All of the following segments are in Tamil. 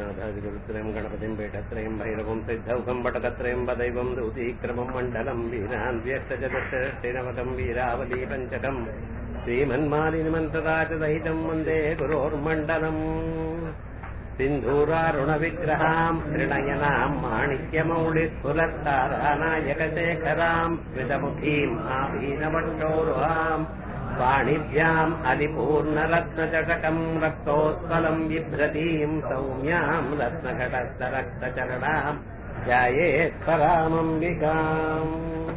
ഗണനാഥാതിരുത്രയം ഗണപതിം പേട്ടത്രയം ഭൈരവം സിദ്ധൗകം പടകത്രയം പദൈവം ദൂതീക്രമം മണ്ഡലം വീരാന്ത്യഷ്ടചതുഷ്ടനവകം വീരാവലി പഞ്ചകം ശ്രീമന്മാലിനിമന്ത്രരാജസഹിതം വന്ദേ ഗുരോർമണ്ഡലം സിന്ധൂരാരുണവിഗ്രഹാം ത്രിണയനാം മാണിക്യമൗളിസ്ഫുലത്താരാനായകശേഖരാം സ്മിതമുഖീം ആഭീനവട്ടോരുഹാം वाणिभ्याम् अलिपूर्णरत्नचषकम् रक्तोत्पलम् बिभ्रतीम् सौम्याम् रत्नघटस्थरक्तचरणाम् ध्यायेत् परामम्बिकाम्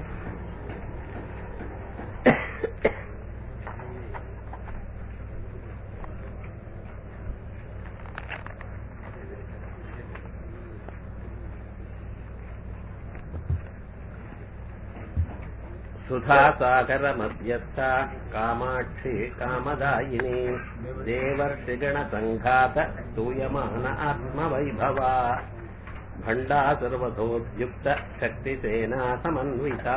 सुधासागरमध्यस्था कामाक्षी कामदायिनी देवर्षिगणसङ्घात स्तूयमान आत्मवैभवा भण्डा सर्वतोद्युक्त शक्तिसेना समन्विता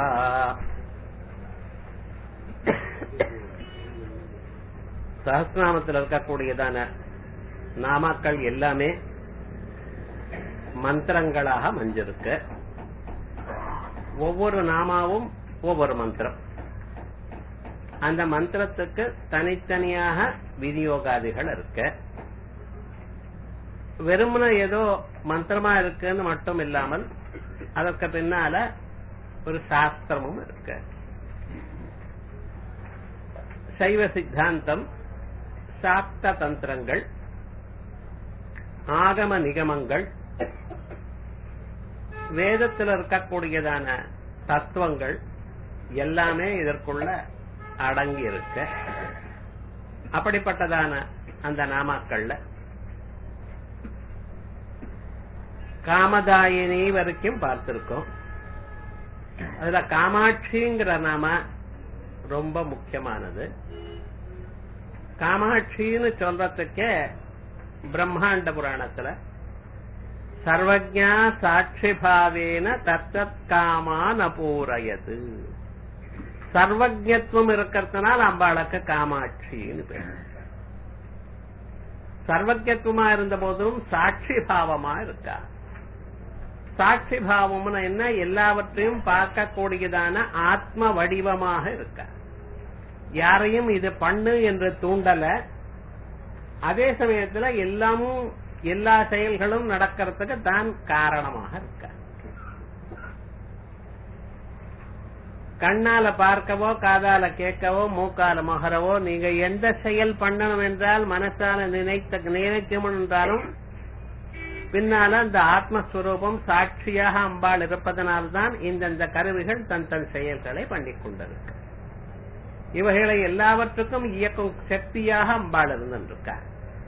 சஹஸ்நாமத்தில் இருக்கக்கூடியதான நாமாக்கள் எல்லாமே மந்திரங்களாக மஞ்சிருக்கு ஒவ்வொரு நாமாவும் ஒவ்வொரு மந்திரம் அந்த மந்திரத்துக்கு தனித்தனியாக விநியோகாதிகள் இருக்கு வெறுமன ஏதோ மந்திரமா இருக்குன்னு மட்டும் இல்லாமல் அதற்கு பின்னால ஒரு சாஸ்திரமும் இருக்கு சைவ சித்தாந்தம் சாஸ்த தந்திரங்கள் ஆகம நிகமங்கள் வேதத்தில் இருக்கக்கூடியதான தத்துவங்கள் எல்லாமே இதற்குள்ள அடங்கி இருக்க அப்படிப்பட்டதான அந்த நாமாக்கள்ல காமதாயினி வரைக்கும் பார்த்திருக்கோம் அதுல காமாட்சிங்கிற நாம ரொம்ப முக்கியமானது காமாட்சின்னு சொல்றதுக்கே பிரம்மாண்ட புராணத்துல சர்வஜா சாட்சி பாவேன தத்தத் காமான் அபூரயது சர்வஜத்துவம் இருக்கிறதுனால அம்பாளுக்கு காமாட்சின்னு பேர் சர்வஜத்துவமா இருந்த போதும் சாட்சி பாவமா இருக்கா சாட்சி பாவம்னு என்ன எல்லாவற்றையும் பார்க்கக்கூடியதான ஆத்ம வடிவமாக இருக்கா யாரையும் இது பண்ணு என்று தூண்டல அதே சமயத்துல எல்லாமும் எல்லா செயல்களும் நடக்கிறதுக்கு தான் காரணமாக இருக்க கண்ணால பார்க்கவோ காதால கேட்கவோ மூக்கால மகரவோ நீங்க எந்த செயல் பண்ணணும் என்றால் மனசால நினைத்த நினைக்கணும் என்றாலும் பின்னால அந்த ஆத்மஸ்வரூபம் சாட்சியாக அம்பாள் இருப்பதனால்தான் இந்தந்த கருவிகள் தன் தன் செயல்களை பண்ணிக் கொண்டிருக்கு இவைகளை எல்லாவற்றுக்கும் இயக்கும் சக்தியாக அம்பாள் இருந்திருக்கார்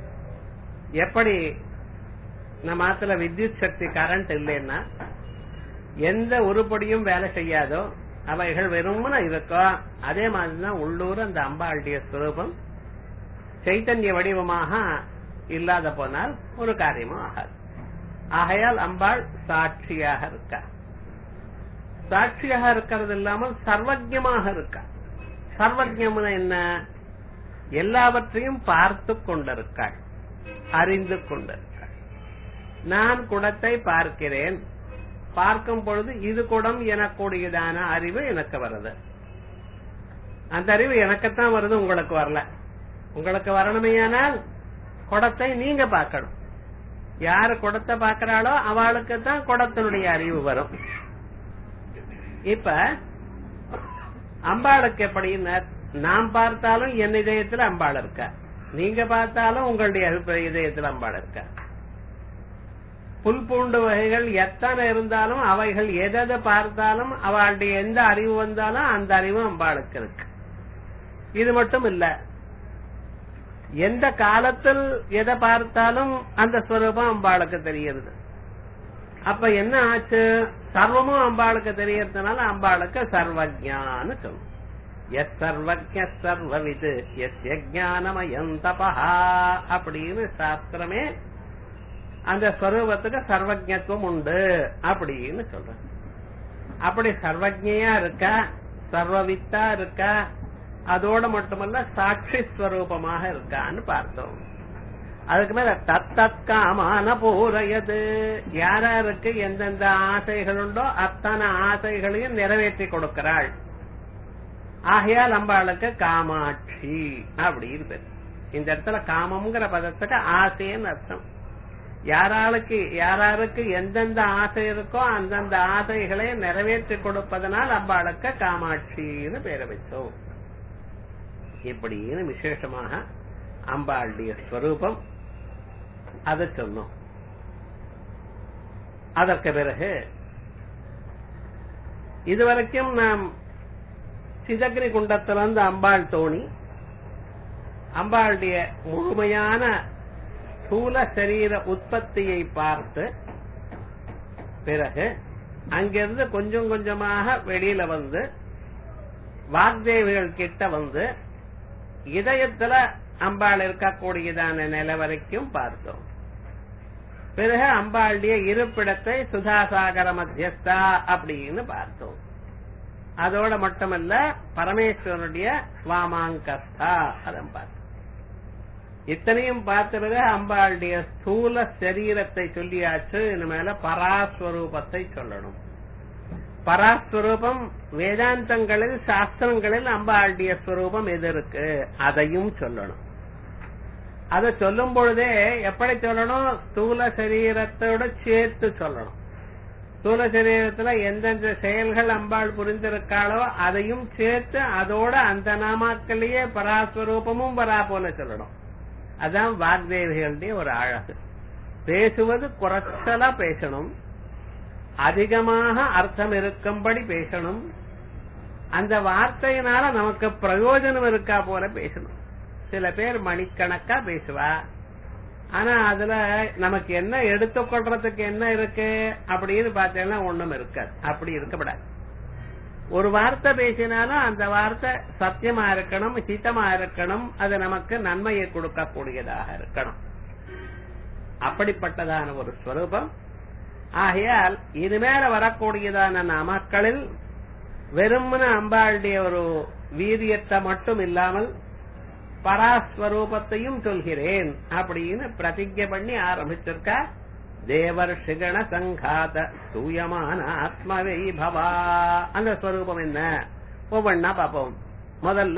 எப்படி நம்ம ஆத்துல வித்யுத் சக்தி கரண்ட் இல்லைன்னா எந்த உருப்படியும் வேலை செய்யாதோ அவைகள் வெறும்னு இருக்கோ அதே மாதிரிதான் உள்ளூர் அந்த அம்பாளுடைய ஸ்வரூபம் சைத்தன்ய வடிவமாக இல்லாத போனால் ஒரு காரியமும் ஆகாது ஆகையால் அம்பாள் சாட்சியாக இருக்கா சாட்சியாக இருக்கிறது இல்லாமல் சர்வஜமாக இருக்கா சர்வஜம்னு என்ன எல்லாவற்றையும் பார்த்து கொண்டிருக்காள் அறிந்து கொண்டிருக்காள் நான் குடத்தை பார்க்கிறேன் பார்க்கும் பொழுது இது குடம் எனக்கூடியதான அறிவு எனக்கு வருது அந்த அறிவு எனக்குத்தான் வருது உங்களுக்கு வரல உங்களுக்கு வரணுமையானால் குடத்தை நீங்க பார்க்கணும் யாரு குடத்தை பார்க்கிறாளோ அவளுக்கு தான் குடத்தினுடைய அறிவு வரும் இப்ப அம்பாளுக்கு எப்படின்னு நாம் பார்த்தாலும் என் இதயத்துல அம்பாள் இருக்கா நீங்க பார்த்தாலும் உங்களுடைய இதயத்தில் அம்பாள் இருக்க புல் பூண்டு வகைகள் எத்தனை இருந்தாலும் அவைகள் எதை பார்த்தாலும் அவளுடைய எந்த அறிவு வந்தாலும் அந்த அறிவு அம்பாளுக்கு இருக்கு இது மட்டும் இல்ல எந்த காலத்தில் எதை பார்த்தாலும் அந்த ஸ்வரூபம் அம்பாளுக்கு தெரியுது அப்ப என்ன ஆச்சு சர்வமும் அம்பாளுக்கு தெரியறதுனால அம்பாளுக்கு சர்வஜான்னு சொல்லும் எஸ் சர்வஜ சர்வவிது எஸ் ஞானமயம் தபஹா அப்படின்னு சாஸ்திரமே அந்த ஸ்வரூபத்துக்கு சர்வஜத்துவம் உண்டு அப்படின்னு சொல்ற அப்படி சர்வஜையா இருக்கா சர்வவித்தா இருக்கா அதோட மட்டுமல்ல சாட்சி ஸ்வரூபமாக இருக்கான்னு பார்த்தோம் அதுக்கு மேல தத்தத் காமான பூரையது யாராருக்கு எந்தெந்த ஆசைகள் உண்டோ அத்தனை ஆசைகளையும் நிறைவேற்றி கொடுக்கிறாள் ஆகையால் அம்பாளுக்கு காமாட்சி அப்படின்னு பேரு இந்த இடத்துல காமம்ங்கிற பதத்துக்கு ஆசைன்னு அர்த்தம் யாராளுக்கு யாராருக்கு எந்தெந்த ஆசை இருக்கோ அந்தந்த ஆசைகளை நிறைவேற்றி கொடுப்பதனால் அம்பாளுக்கு காமாட்சின்னு பேரை வச்சோம் இப்படின்னு விசேஷமாக அம்பாளுடைய ஸ்வரூபம் அதை சொன்னோம் அதற்கு பிறகு இதுவரைக்கும் நாம் சிதகிரி குண்டத்திலிருந்து அம்பாள் தோணி அம்பாளுடைய முழுமையான ஸ்தூல சரீர உற்பத்தியை பார்த்து பிறகு அங்கிருந்து கொஞ்சம் கொஞ்சமாக வெளியில வந்து வாக்தேவிகள் கிட்ட வந்து இதயத்துல அம்பாள் இருக்கக்கூடியதான நிலை வரைக்கும் பார்த்தோம் பிறகு அம்பாளுடைய இருப்பிடத்தை சுதாசாகர மத்தியஸ்தா அப்படின்னு பார்த்தோம் அதோட மட்டுமல்ல பரமேஸ்வரனுடைய வாமாங்கஸ்தா அதன் பார்த்தோம் இத்தனையும் பார்த்த பிறகு அம்பாளுடைய ஸ்தூல சரீரத்தை சொல்லியாச்சு இனிமேல பராஸ்வரூபத்தை சொல்லணும் பராஸ்வரூபம் வேதாந்தங்களில் சாஸ்திரங்களில் அம்பாளுடைய ஸ்வரூபம் எது இருக்கு அதையும் சொல்லணும் அதை சொல்லும் பொழுதே எப்படி சொல்லணும் ஸ்தூல சரீரத்தோட சேர்த்து சொல்லணும் ஸ்தூல சரீரத்துல எந்தெந்த செயல்கள் அம்பாள் புரிந்திருக்காளோ அதையும் சேர்த்து அதோட அந்த நாமாக்களையே பராஸ்வரூபமும் வரா போல சொல்லணும் அதான் வாக்தேவிகளுடைய ஒரு அழகு பேசுவது குறைச்சலா பேசணும் அதிகமாக அர்த்தம் இருக்கும்படி பேசணும் அந்த வார்த்தையினால நமக்கு பிரயோஜனம் இருக்கா போல பேசணும் சில பேர் மணிக்கணக்கா பேசுவா ஆனா அதுல நமக்கு என்ன எடுத்துக்கொள்றதுக்கு என்ன இருக்கு அப்படின்னு பார்த்தேன்னா ஒண்ணும் இருக்காது அப்படி இருக்கப்படாது ஒரு வார்த்தை பேசினாலும் அந்த வார்த்தை சத்தியமா இருக்கணும் ஹிதமா இருக்கணும் அது நமக்கு நன்மையை கொடுக்கக்கூடியதாக இருக்கணும் அப்படிப்பட்டதான ஒரு ஸ்வரூபம் ஆகையால் இனிமேல வரக்கூடியதான நாமக்களில் வெறுமன அம்பாளுடைய ஒரு வீரியத்தை மட்டும் இல்லாமல் பராஸ்வரூபத்தையும் சொல்கிறேன் அப்படின்னு பிரதிஜை பண்ணி ஆரம்பிச்சிருக்கா தேவர்ஷிகண சங்காத தூயமான ஆத்மவை பவா அந்த ஸ்வரூபம் என்ன ஒவ்வொன்னா பார்ப்போம் முதல்ல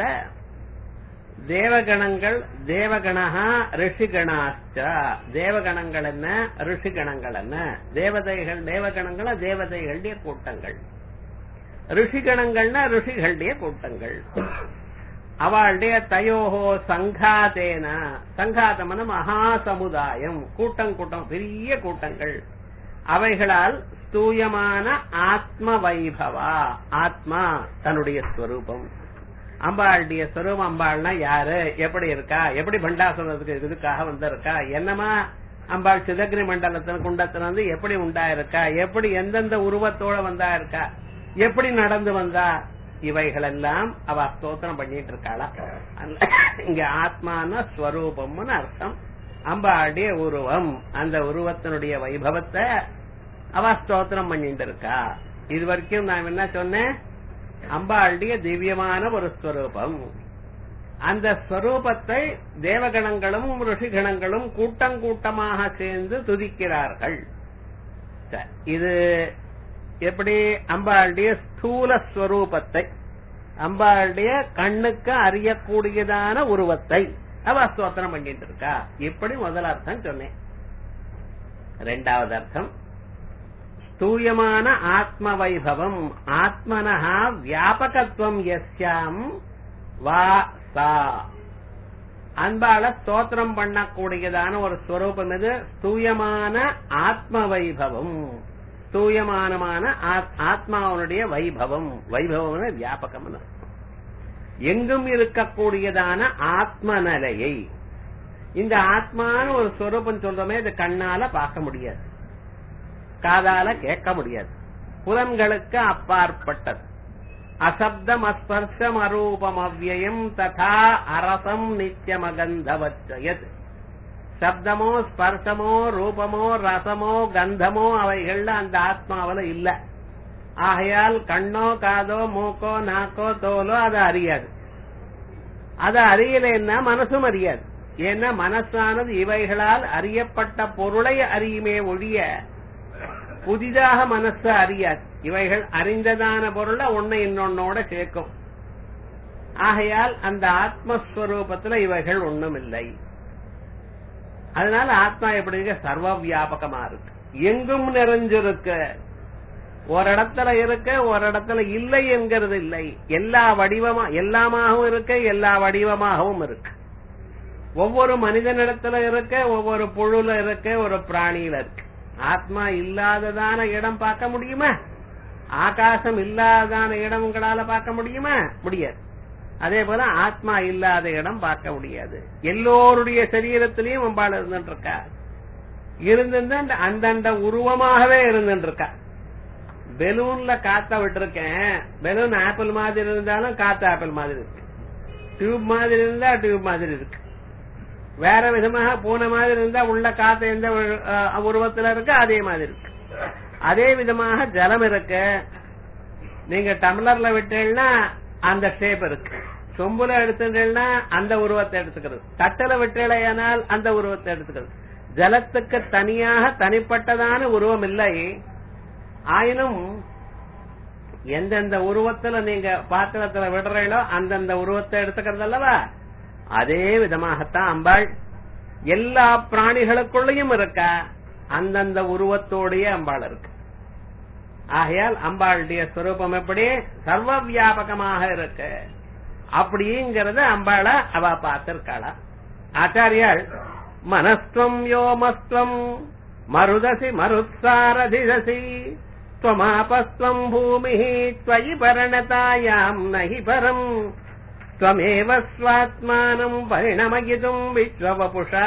தேவகணங்கள் தேவகணா ரிஷிகணாச்ச தேவகணங்கள் என்ன ரிஷிகணங்கள் என்ன தேவதைகள் தேவகணங்கள தேவதைகளுடைய கூட்டங்கள் ரிஷிகணங்கள்னா ரிஷிகளுடைய கூட்டங்கள் அவளுடைய தயோகோ சங்காதேன சங்காதமன மகா சமுதாயம் கூட்டம் கூட்டம் பெரிய கூட்டங்கள் அவைகளால் ஸ்தூயமான ஆத்ம வைபவா ஆத்மா தன்னுடைய ஸ்வரூபம் அம்பாளுடைய ஸ்வரூபம் அம்பாள்னா யாரு எப்படி இருக்கா எப்படி பண்டாசுரத்துக்கு இதுக்காக வந்திருக்கா என்னமா அம்பாள் சிதகிரி மண்டலத்தின் குண்டத்துல வந்து எப்படி உண்டாயிருக்கா எப்படி எந்தெந்த உருவத்தோட வந்தா இருக்கா எப்படி நடந்து வந்தா இவைகளெல்லாம் அவ ஸ்தோத்திரம் பண்ணிட்டு இருக்காளா இங்க ஆத்மான ஸ்வரூபம்னு அர்த்தம் அம்பாளுடைய உருவம் அந்த உருவத்தினுடைய வைபவத்தை அவ ஸ்தோத்திரம் பண்ணிட்டு இருக்கா இது வரைக்கும் நான் என்ன சொன்னேன் அம்பாளுடைய திவ்யமான ஒரு ஸ்வரூபம் அந்த ஸ்வரூபத்தை தேவகணங்களும் ரிஷிகணங்களும் கூட்டம் கூட்டமாக சேர்ந்து துதிக்கிறார்கள் சரி, இது எப்படி அம்பாளுடைய ஸ்தூல ஸ்வரூபத்தை அம்பாளுடைய கண்ணுக்கு அறியக்கூடியதான உருவத்தை அவ ஸ்தோத்திரம் பண்ணிட்டு இருக்கா இப்படி முதல் அர்த்தம் சொன்னேன் ரெண்டாவது அர்த்தம் ஸ்தூயமான ஆத்ம வைபவம் ஆத்மனஹா வியாபகத்துவம் எஸ்யாம் வா சா அன்பால ஸ்தோத்திரம் பண்ணக்கூடியதான ஒரு ஸ்வரூபம் இது ஸ்தூயமான ஆத்ம வைபவம் ஸ்தூயமானமான ஆத்- ஆத்மாவனுடைய வைபவம் வைபவம் வியாபகம் எங்கும் இருக்கக்கூடியதான ஆத்ம நிலையை இந்த ஆத்மான ஒரு ஸ்வரூபம் சொல்றோமே இது கண்ணால பார்க்க முடியாது காதால கேட்க முடியாது புலன்களுக்கு அப்பாற்பட்டது அசப்தம் அஸ்பர்ஷம் அரூபம் அவ்வயம் ததா அரசம் நித்தியமகந்தவச்சயத் சப்தமோ ஸ்பர்சமோ ரூபமோ ரசமோ கந்தமோ அவைகள்ல அந்த ஆத்மாவில இல்ல ஆகையால் கண்ணோ காதோ மூக்கோ நாக்கோ தோலோ அதை அறியாது அதை அறியலைன்னா மனசும் அறியாது ஏன்னா மனசானது இவைகளால் அறியப்பட்ட பொருளை அறியுமே ஒழிய புதிதாக மனசு அறியாது இவைகள் அறிந்ததான பொருளை ஒண்ணு இன்னொன்னோட சேர்க்கும் ஆகையால் அந்த ஆத்மஸ்வரூபத்துல இவைகள் ஒண்ணும் இல்லை அதனால ஆத்மா எப்படி இருக்க சர்வ வியாபகமா இருக்கு எங்கும் நிறைஞ்சிருக்கு ஒரு இடத்துல இருக்க ஒரு இடத்துல இல்லை என்கிறது இல்லை எல்லா வடிவமா எல்லாமாகவும் இருக்கு எல்லா வடிவமாகவும் இருக்கு ஒவ்வொரு மனிதனிடத்துல இருக்க ஒவ்வொரு புழுல இருக்க ஒரு பிராணியில இருக்கு ஆத்மா இல்லாததான இடம் பார்க்க முடியுமா ஆகாசம் இல்லாததான இடம் உங்களால பார்க்க முடியுமா முடியாது அதே போல ஆத்மா இல்லாத இடம் பார்க்க முடியாது எல்லோருடைய சரீரத்திலையும் அம்பாள் இருந்துட்டு இருக்கா இருந்திருந்த அந்தந்த உருவமாகவே இருந்துட்டு இருக்கா பெலூன்ல காத்த விட்டுருக்கேன் பெலூன் ஆப்பிள் மாதிரி இருந்தாலும் காத்து ஆப்பிள் மாதிரி இருக்கு டியூப் மாதிரி இருந்தா டியூப் மாதிரி இருக்கு வேற விதமாக பூனை மாதிரி இருந்தா உள்ள காத்து எந்த அஹ், உருவத்துல இருக்கு அதே மாதிரி இருக்கு அதே விதமாக ஜலம் இருக்கு நீங்க டம்ளர்ல விட்டீங்கன்னா அந்த ஷேப் இருக்கு சொம்புல எடுத்துட்டீங்கன்னா அந்த உருவத்தை எடுத்துக்கிறது தட்டல விட்டேலையானால் அந்த உருவத்தை எடுத்துக்கிறது ஜலத்துக்கு தனியாக தனிப்பட்டதான உருவம் இல்லை ஆயினும் எந்தெந்த உருவத்துல நீங்க பாத்திரத்துல விடுறீங்களோ அந்தந்த உருவத்தை எடுத்துக்கிறது அல்லவா அதே விதமாகத்தான் அம்பாள் எல்லா பிராணிகளுக்குள்ளயும் இருக்கா அந்தந்த உருவத்தோடயே அம்பாள் இருக்கு ஆகையால் அம்பாளுடைய ஸ்வரூபம் எப்படி சர்வ வியாபகமாக இருக்கு அப்படிங்கறத அம்பாள அவ பார்த்திருக்காளா ஆச்சாரியாள் மனஸ்துவம் யோமஸ்துவம் மருதசி மருத்சாரதிதசி त्वमापस्त्वम् भूमिः त्वयि परिणतायाम् न हि परम् त्वमेव स्वात्मानम् परिणमयितुम् विश्ववपुषा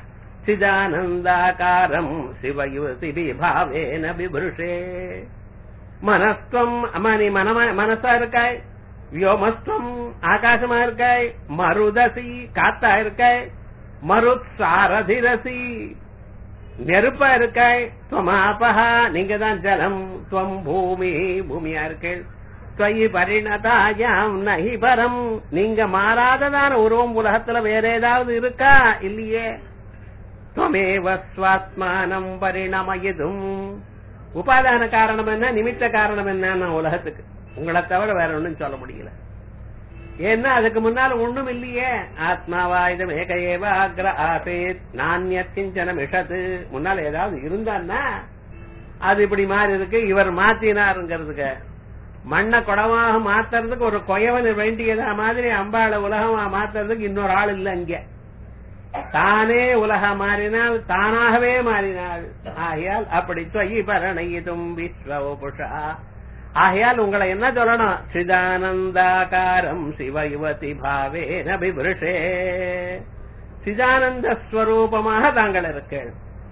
சிதானந்தாகாரம் சிவயுவசிபிபாவேன விபுருஷே மனஸ்துவம் மணி மனம மனசா இருக்காய் வியோமஸ்துவம் ஆகாசமா இருக்காய் மருதசி காத்தா இருக்காய் மருத் சாரதிரசி நெருப்பா இருக்காய் துவமாபஹா நீங்க தான் ஜலம் துவம் பூமி பூமியா இருக்கேள் துவயி பரிணதாயாம் நஹி பரம் நீங்க மாறாததான உருவம் உலகத்துல வேற ஏதாவது இருக்கா இல்லையே துவமேவ ஸ்வாத்மானம் பரிணமயதும் உபாதான காரணம் என்ன நிமித்த காரணம் என்ன உலகத்துக்கு உங்களை தவிர வேற ஒண்ணும் சொல்ல முடியல ஏன்னா அதுக்கு முன்னால ஒண்ணும் இல்லையே ஆத்மாவா இது மேக ஏவ அக்ர ஆசேத் நானிய கிஞ்சனம் இஷத்து முன்னால ஏதாவது இருந்தான்னா அது இப்படி மாறி இருக்கு இவர் மாத்தினாருங்கிறதுக்கு மண்ணை குடமாக மாத்துறதுக்கு ஒரு கொயவன் வேண்டியதா மாதிரி அம்பாளை உலகமா மாத்துறதுக்கு இன்னொரு ஆள் இல்ல இங்க தானே உலக மாறினால் தானாகவே மாறினாள் ஆகையால் அப்படி தொயி பரணையிதும் விஸ்வபுஷா ஆகையால் உங்களை என்ன சொல்லணும் சிதானந்தாகாரம் சிவயுவதி பாவேன பிபுருஷே சிதானந்த ஸ்வரூபமாக தாங்கள் இருக்கீள்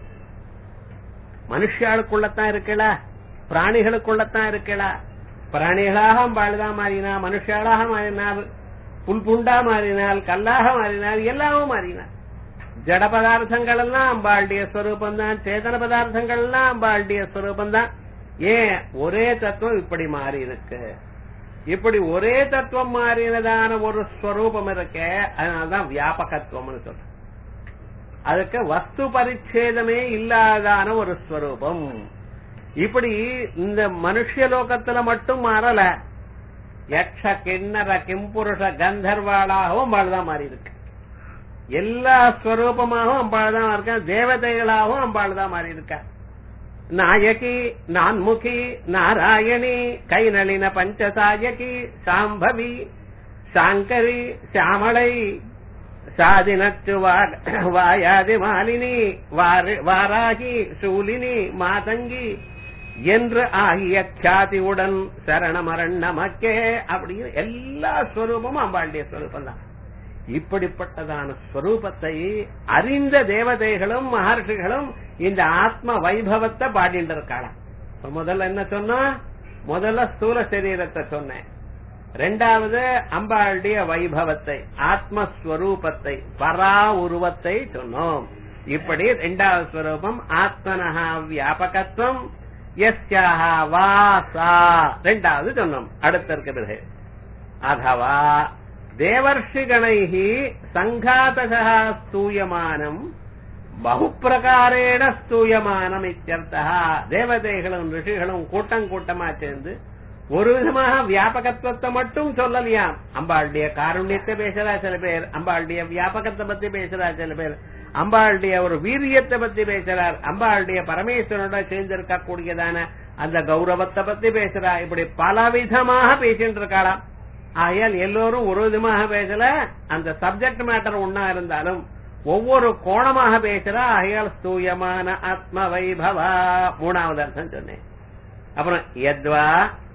மனுஷாளுக்குள்ளத்தான் இருக்கலா பிராணிகளுக்குள்ளத்தான் இருக்கலா பிராணிகளாக அம்பாளுதான் மாறினா மனுஷாளாக மாறினால் புல் புண்டா மாறினால் கல்லாக மாறினால் எல்லாமும் மாறினார் ஜட பதார்த்தங்கள் எல்லாம் அம்பாளுடைய ஸ்வரூபம் தான் சேதன பதார்த்தங்கள் எல்லாம் அம்பாளுடைய ஸ்வரூபம் தான் ஏன் ஒரே தத்துவம் இப்படி மாறி இருக்கு இப்படி ஒரே தத்துவம் மாறினதான ஒரு ஸ்வரூபம் இருக்க அதனாலதான் வியாபகத்துவம்னு சொல்ற அதுக்கு வஸ்து பரிச்சேதமே இல்லாதான ஒரு ஸ்வரூபம் இப்படி இந்த மனுஷ லோகத்துல மட்டும் மாறல யக்ஷ கிண்ணற கிம்புருஷ கந்தர்வாளாகவும் அம்பாள்தான் மாறி இருக்கு எல்லா ஸ்வரூபமாகவும் அம்பாள் தான் இருக்கா தேவதைகளாகவும் அம்பாள் தான் மாறி இருக்கா நாயகி நான்முகி நாராயணி கைநளின பஞ்சசாயகி சாம்பவி சாங்கரி சாமளை சாதினத்து வாயாதி மாலினி வாராகி சூலினி மாதங்கி என்று ஆகிய கியாதியுடன் சரணமரண் நமக்கே அப்படின்னு எல்லா ஸ்வரூபமும் அம்பாளுடைய ஸ்வரூபம் தான் இப்படிப்பட்டதான ஸ்வரூபத்தை அறிந்த தேவதைகளும் மகர்ஷிகளும் இந்த ஆத்ம வைபவத்தை பாடிட்டு இருக்காளாம் இப்ப முதல்ல என்ன சொன்னோம் முதல்ல ஸ்தூல சரீரத்தை சொன்னேன் ரெண்டாவது அம்பாளுடைய வைபவத்தை ஆத்மஸ்வரூபத்தை பரா உருவத்தை சொன்னோம் இப்படி ரெண்டாவது ஸ்வரூபம் ஆத்மனஹா வியாபகத்துவம் எஸ்யாஹா வாசா ரெண்டாவது சொன்னோம் அடுத்த இருக்கிறது அதவா தேவர்ஷிகணைஹி சங்காதகா ஸ்தூயமானம் பகுப்பிரகாரேண ஸ்தூயமானம் இத்தியர்த்தா தேவதைகளும் ரிஷிகளும் கூட்டம் கூட்டமா சேர்ந்து ஒரு விதமாக வியாபகத்துவத்தை மட்டும் சொல்லலையாம் அம்பாளுடைய காருண்யத்தை பேசுறா சில பேர் அம்பாளுடைய வியாபகத்தை பத்தி பேசுறா சில பேர் அம்பாளுடைய ஒரு வீரியத்தை பத்தி பேசுறார் அம்பாளுடைய பரமேஸ்வரனோட சேர்ந்திருக்கக்கூடியதான அந்த கௌரவத்தை பத்தி பேசுறா இப்படி பலவிதமாக பேசிட்டு இருக்காளாம் ஆகையால் எல்லோரும் ஒரு விதமாக பேசல அந்த சப்ஜெக்ட் மேட்டர் ஒன்னா இருந்தாலும் ஒவ்வொரு கோணமாக பேசுறா ஆகையால் ஸ்தூயமான ஆத்ம வைபவா மூணாவது அர்த்தம் சொன்னேன் அப்புறம் எத்வா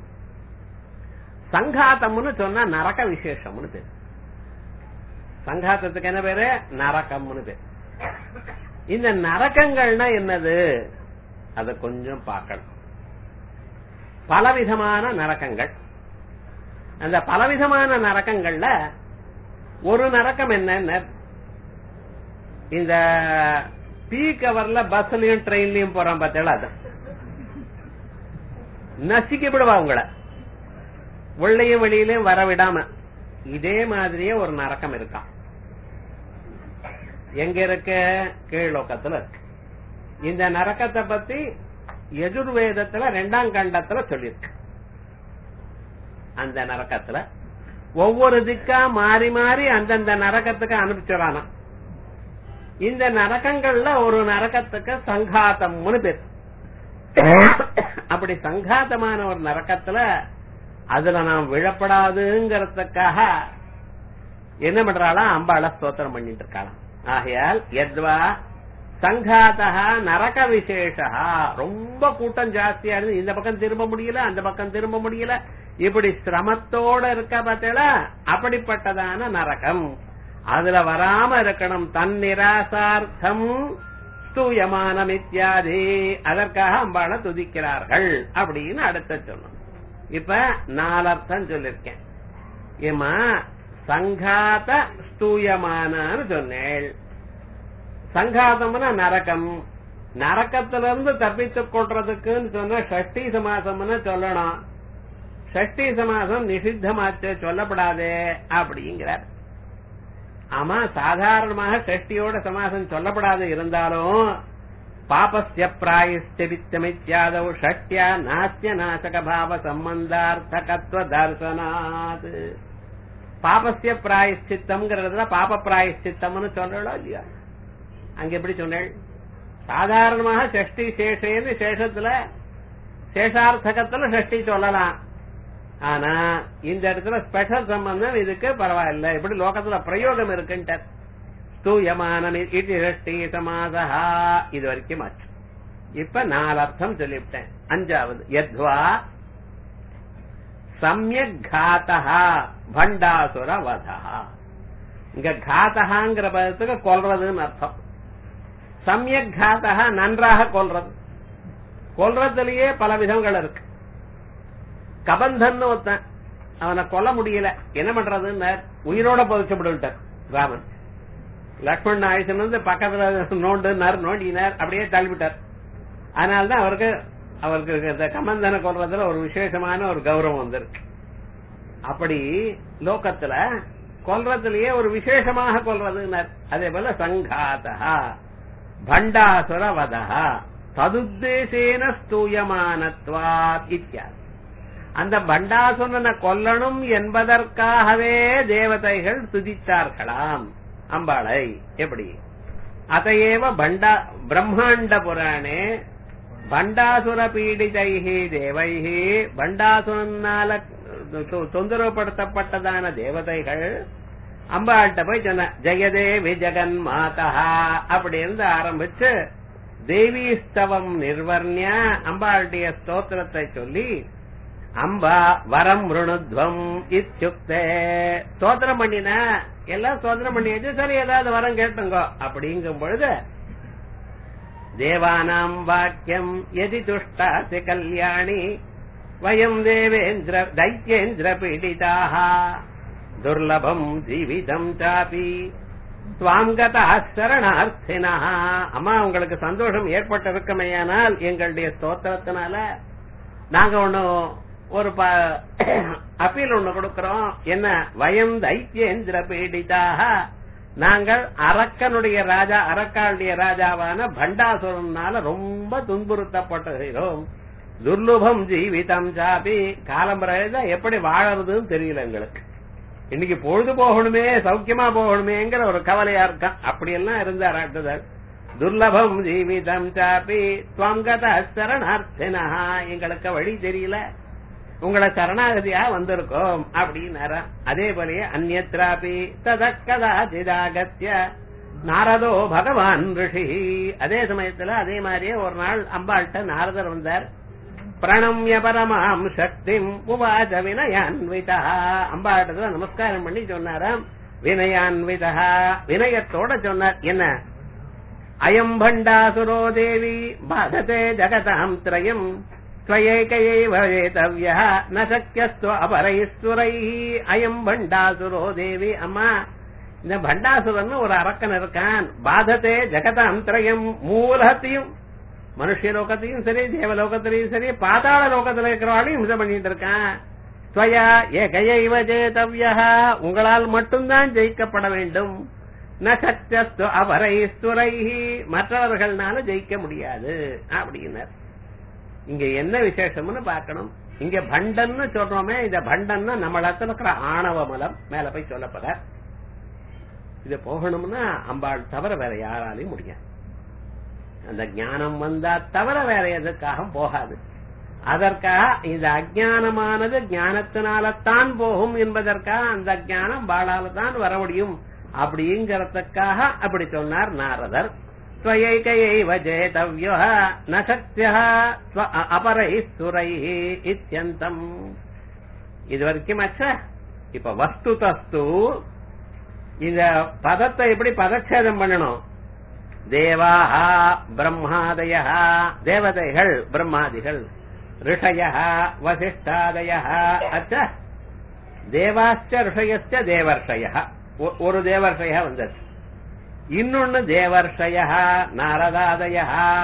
சங்காத்தம்னு சொன்னா நரக விசேஷம்னு பேரு சங்காத்தத்துக்கு என்ன பேரு நரகம்னு பேரு இந்த நரகங்கள்னா என்னது அத கொஞ்சம் பார்க்கணும் பலவிதமான நரகங்கள் அந்த பலவிதமான நரக்கங்கள்ல ஒரு நரக்கம் என்னன்னு இந்த டீ கவர்ல பஸ்லயும் ட்ரெயின்லயும் போறான் பார்த்தேன் அது நசிக்கப்படுவா உங்களை உள்ளையும் வெளியிலயும் வர விடாம இதே மாதிரியே ஒரு நரக்கம் இருக்கான் எங்க இருக்க கீழ்லோக்கத்துல இருக்கு இந்த நரக்கத்தை பத்தி எஜுர்வேதத்துல ரெண்டாம் கண்டத்துல சொல்லியிருக்கு அந்த நரக்கத்துல ஒவ்வொரு திக்கா மாறி மாறி அந்தந்த நரக்கத்துக்கு அனுப்பிச்சுறானா இந்த நரக்கங்கள்ல ஒரு நரக்கத்துக்கு சங்காத்தம்னு பேர் அப்படி சங்காத்தமான ஒரு நரக்கத்துல அதுல நாம் விழப்படாதுங்கிறதுக்காக என்ன பண்றாளாம் அம்பாள ஸ்தோத்திரம் பண்ணிட்டு இருக்காளாம் ஆகையால் எத்வா சங்காதா நரக விசேஷா ரொம்ப கூட்டம் ஜாஸ்தியா இருந்து இந்த பக்கம் திரும்ப முடியல அந்த பக்கம் திரும்ப முடியல இப்படி சிரமத்தோட இருக்க பார்த்தீங்களா அப்படிப்பட்டதான நரகம் அதுல வராம இருக்கணும் தன் நிராசார்த்தம் ஸ்தூயமானம் இத்தியாதி அதற்காக அம்பாள துதிக்கிறார்கள் அப்படின்னு அடுத்த சொல்லணும் இப்ப நாலர்த்தம் சொல்லிருக்கேன் ஏமா சங்காத ஸ்தூயமானு சொன்னேள் சங்காதம்னா நரகம் நரக்கத்துல இருந்து தப்பித்துக் கொள்றதுக்குன்னு சொன்னா ஷஷ்டி சமாசம்னு சொல்லணும் ஷஷ்டி சமாசம் நிஷித்தமாச்சு சொல்லப்படாதே அப்படிங்கிறார் ஆமா சாதாரணமாக ஷஷ்டியோட சமாசம் சொல்லப்படாது இருந்தாலும் பாபஸ்ய பிராயஸ்தித்தமித்யாதவ் ஷஷ்டியா நாஸ்ய நாசக பாவ சம்பந்தார்த்தகத்துவ தர்சனாத் பாபஸ்ய பிராயஷ்சித்தம்ங்கிறதுல பாப பிராயஷ்சித்தம்னு சொல்றோம் இல்லையா அங்க எப்படி சொன்னேள் சாதாரணமாக ஷஷ்டி சேஷேன்னு சேஷத்துல சேஷார்த்தகத்துல ஷஷ்டி சொல்லலாம் ஆனா இந்த இடத்துல ஸ்பெஷல் சம்பந்தம் இதுக்கு பரவாயில்ல இப்படி லோகத்துல பிரயோகம் இருக்குன்ட்டு ஸ்தூயமானம் இது ஷஷ்டி சமாசா இது வரைக்கும் ஆச்சு இப்ப நாலு அர்த்தம் சொல்லிவிட்டேன் அஞ்சாவது யத்வா சமயக் காத்தா பண்டாசுர வதா இங்க காத்தகாங்கிற பதத்துக்கு கொல்றதுன்னு அர்த்தம் சமயக் காத்தா நன்றாக கொல்றது கொல்றதுலயே பல விதங்கள் இருக்கு கபந்தன் ஒருத்தன் அவனை கொல்ல முடியல என்ன பண்றதுன்னு உயிரோட புதைச்சப்பட்டு ராமன் லக்ஷ்மண் ஆயுஷன் வந்து பக்கத்துல நோண்டுனார் நோண்டினார் அப்படியே தள்ளிவிட்டார் அதனால்தான் அவருக்கு அவருக்கு இந்த கமந்தனை கொல்றதுல ஒரு விசேஷமான ஒரு கௌரவம் வந்திருக்கு அப்படி லோகத்துல கொல்றதுலயே ஒரு விசேஷமாக கொல்றதுன்னார் அதே போல சங்காதா பண்டாசுர வதா ததுத்தேசேன ஸ்தூயமானத்வாத் இத்தியாதி அந்த பண்டாசுரனை கொல்லணும் என்பதற்காகவே தேவதைகள் துதித்தார்களாம் அம்பாளை எப்படி அதையேவ பண்டா பிரம்மாண்ட புராணே பண்டாசுர பீடிதைஹி தேவைஹி பண்டாசுரனால தொந்தரவுப்படுத்தப்பட்டதான தேவதைகள் அம்பாள்கிட்ட போய் சொன்ன ஜெயதேவி ஜெகன் மாதா அப்படி இருந்து ஆரம்பிச்சு தேவி ஸ்தவம் நிர்வர்ணிய அம்பாளுடைய ஸ்தோத்திரத்தை சொல்லி அம்பா வரம் ருணுத்வம் இத்தியுக்தே ஸ்தோத்திரம் பண்ணின எல்லாம் ஸ்தோத்திரம் பண்ணியாச்சு சரி ஏதாவது வரம் கேட்டுங்க அப்படிங்கும் பொழுது தேவானாம் வாக்கியம் எதி துஷ்டாசி கல்யாணி வயம் தேவேந்திர தைத்யேந்திர பீடிதாக துர்லபம் ஜீவிதம் சாபி சுவாங்கதா சரணார்த்தினா அம்மா உங்களுக்கு சந்தோஷம் ஏற்பட்டிருக்குமேயானால் எங்களுடைய ஸ்தோத்திரத்தினால நாங்க ஒன்னும் ஒரு அப்பீல் ஒண்ணு கொடுக்கிறோம் என்ன வயம் தைத்தியேந்திர பீடிதாக நாங்கள் அரக்கனுடைய ராஜா அரக்காளுடைய ராஜாவான பண்டாசுரனால ரொம்ப துன்புறுத்தப்பட்டுகிறோம் துர்லுபம் ஜீவிதம் சாபி காலம்பரையில எப்படி வாழறதுன்னு தெரியல எங்களுக்கு இன்னைக்கு பொழுது போகணுமே சௌக்கியமா போகணுமேங்கிற ஒரு கவலையா இருக்கான் அப்படியெல்லாம் இருந்தார் ஆட்டுதல் துர்லபம் ஜீவிதம் சாப்பி துவங்கத சரணார்த்தினா எங்களுக்கு வழி தெரியல உங்களை சரணாகதியா வந்திருக்கோம் அப்படின்னு அதே போலயே அந்நத்ராபி ததக்கதா சிதாகத்திய நாரதோ பகவான் ரிஷி அதே சமயத்துல அதே மாதிரியே ஒரு நாள் அம்பாள்கிட்ட நாரதர் வந்தார் பிரணம்ய பரமாம் சக்திம் உவாச்ச வினயான்விதா அம்பாட்டத்துல நமஸ்காரம் பண்ணி சொன்னாராம் வினயான்விதா வினயத்தோட சொன்னார் என்ன அயம் பண்டாசுரோ தேவி பாததே ஜகதாம் திரயம் ஸ்வயேகையைவ வேதவ்யா ந சக்கியஸ்துவ அபரைஸ்வரை அயம் பண்டாசுரோ தேவி அம்மா இந்த பண்டாசுரன் ஒரு அரக்கன் இருக்கான் பாததே ஜகதாம் திரயம் மூலத்தையும் மனுஷ லோகத்தையும் சரி தேவலோகத்திலையும் சரி பாதாள லோகத்துல இருக்கிறவாளையும் இம்சை பண்ணிட்டு இருக்கான் ஸ்வயா ஏகையைவ ஜேதவ்யா உங்களால் மட்டும்தான் ஜெயிக்கப்பட வேண்டும் ந சத்தியஸ்து அபரைஸ்வரை மற்றவர்கள்னால ஜெயிக்க முடியாது அப்படின்னார் இங்க என்ன விசேஷம்னு பார்க்கணும் இங்க பண்டன்னு சொல்றோமே இந்த பண்டன்னா நம்மளத்துல இருக்கிற ஆணவ மலம் மேல போய் சொல்லப்பட இது போகணும்னா அம்பாள் தவிர வேற யாராலையும் முடியாது அந்த ஞானம் வந்தா தவிர வேற எதுக்காக போகாது அதற்காக இந்த அஜானமானது ஞானத்தினால்தான் போகும் என்பதற்காக அந்த ஞானம் பாலால தான் வர முடியும் அப்படிங்கறதுக்காக அப்படி சொன்னார் நாரதர் ஸ்வயைகையைவ ஜேதவ்யோ ந சக்திய அபரை சுரை இத்தியந்தம் இது வரைக்கும் அச்ச இப்ப வஸ்து தஸ்து இந்த பதத்தை எப்படி பதச்சேதம் பண்ணணும் தேவாஹா பிரம்மாதய தேவதைகள் பிரம்மாதிகள் ரிஷய வசிஷ்டாதய அச்ச தேவாச்ச ரிஷயச்ச தேவர்ஷய ஒரு தேவர்ஷய வந்தது இன்னொன்னு தேவர்ஷய நாரதாதய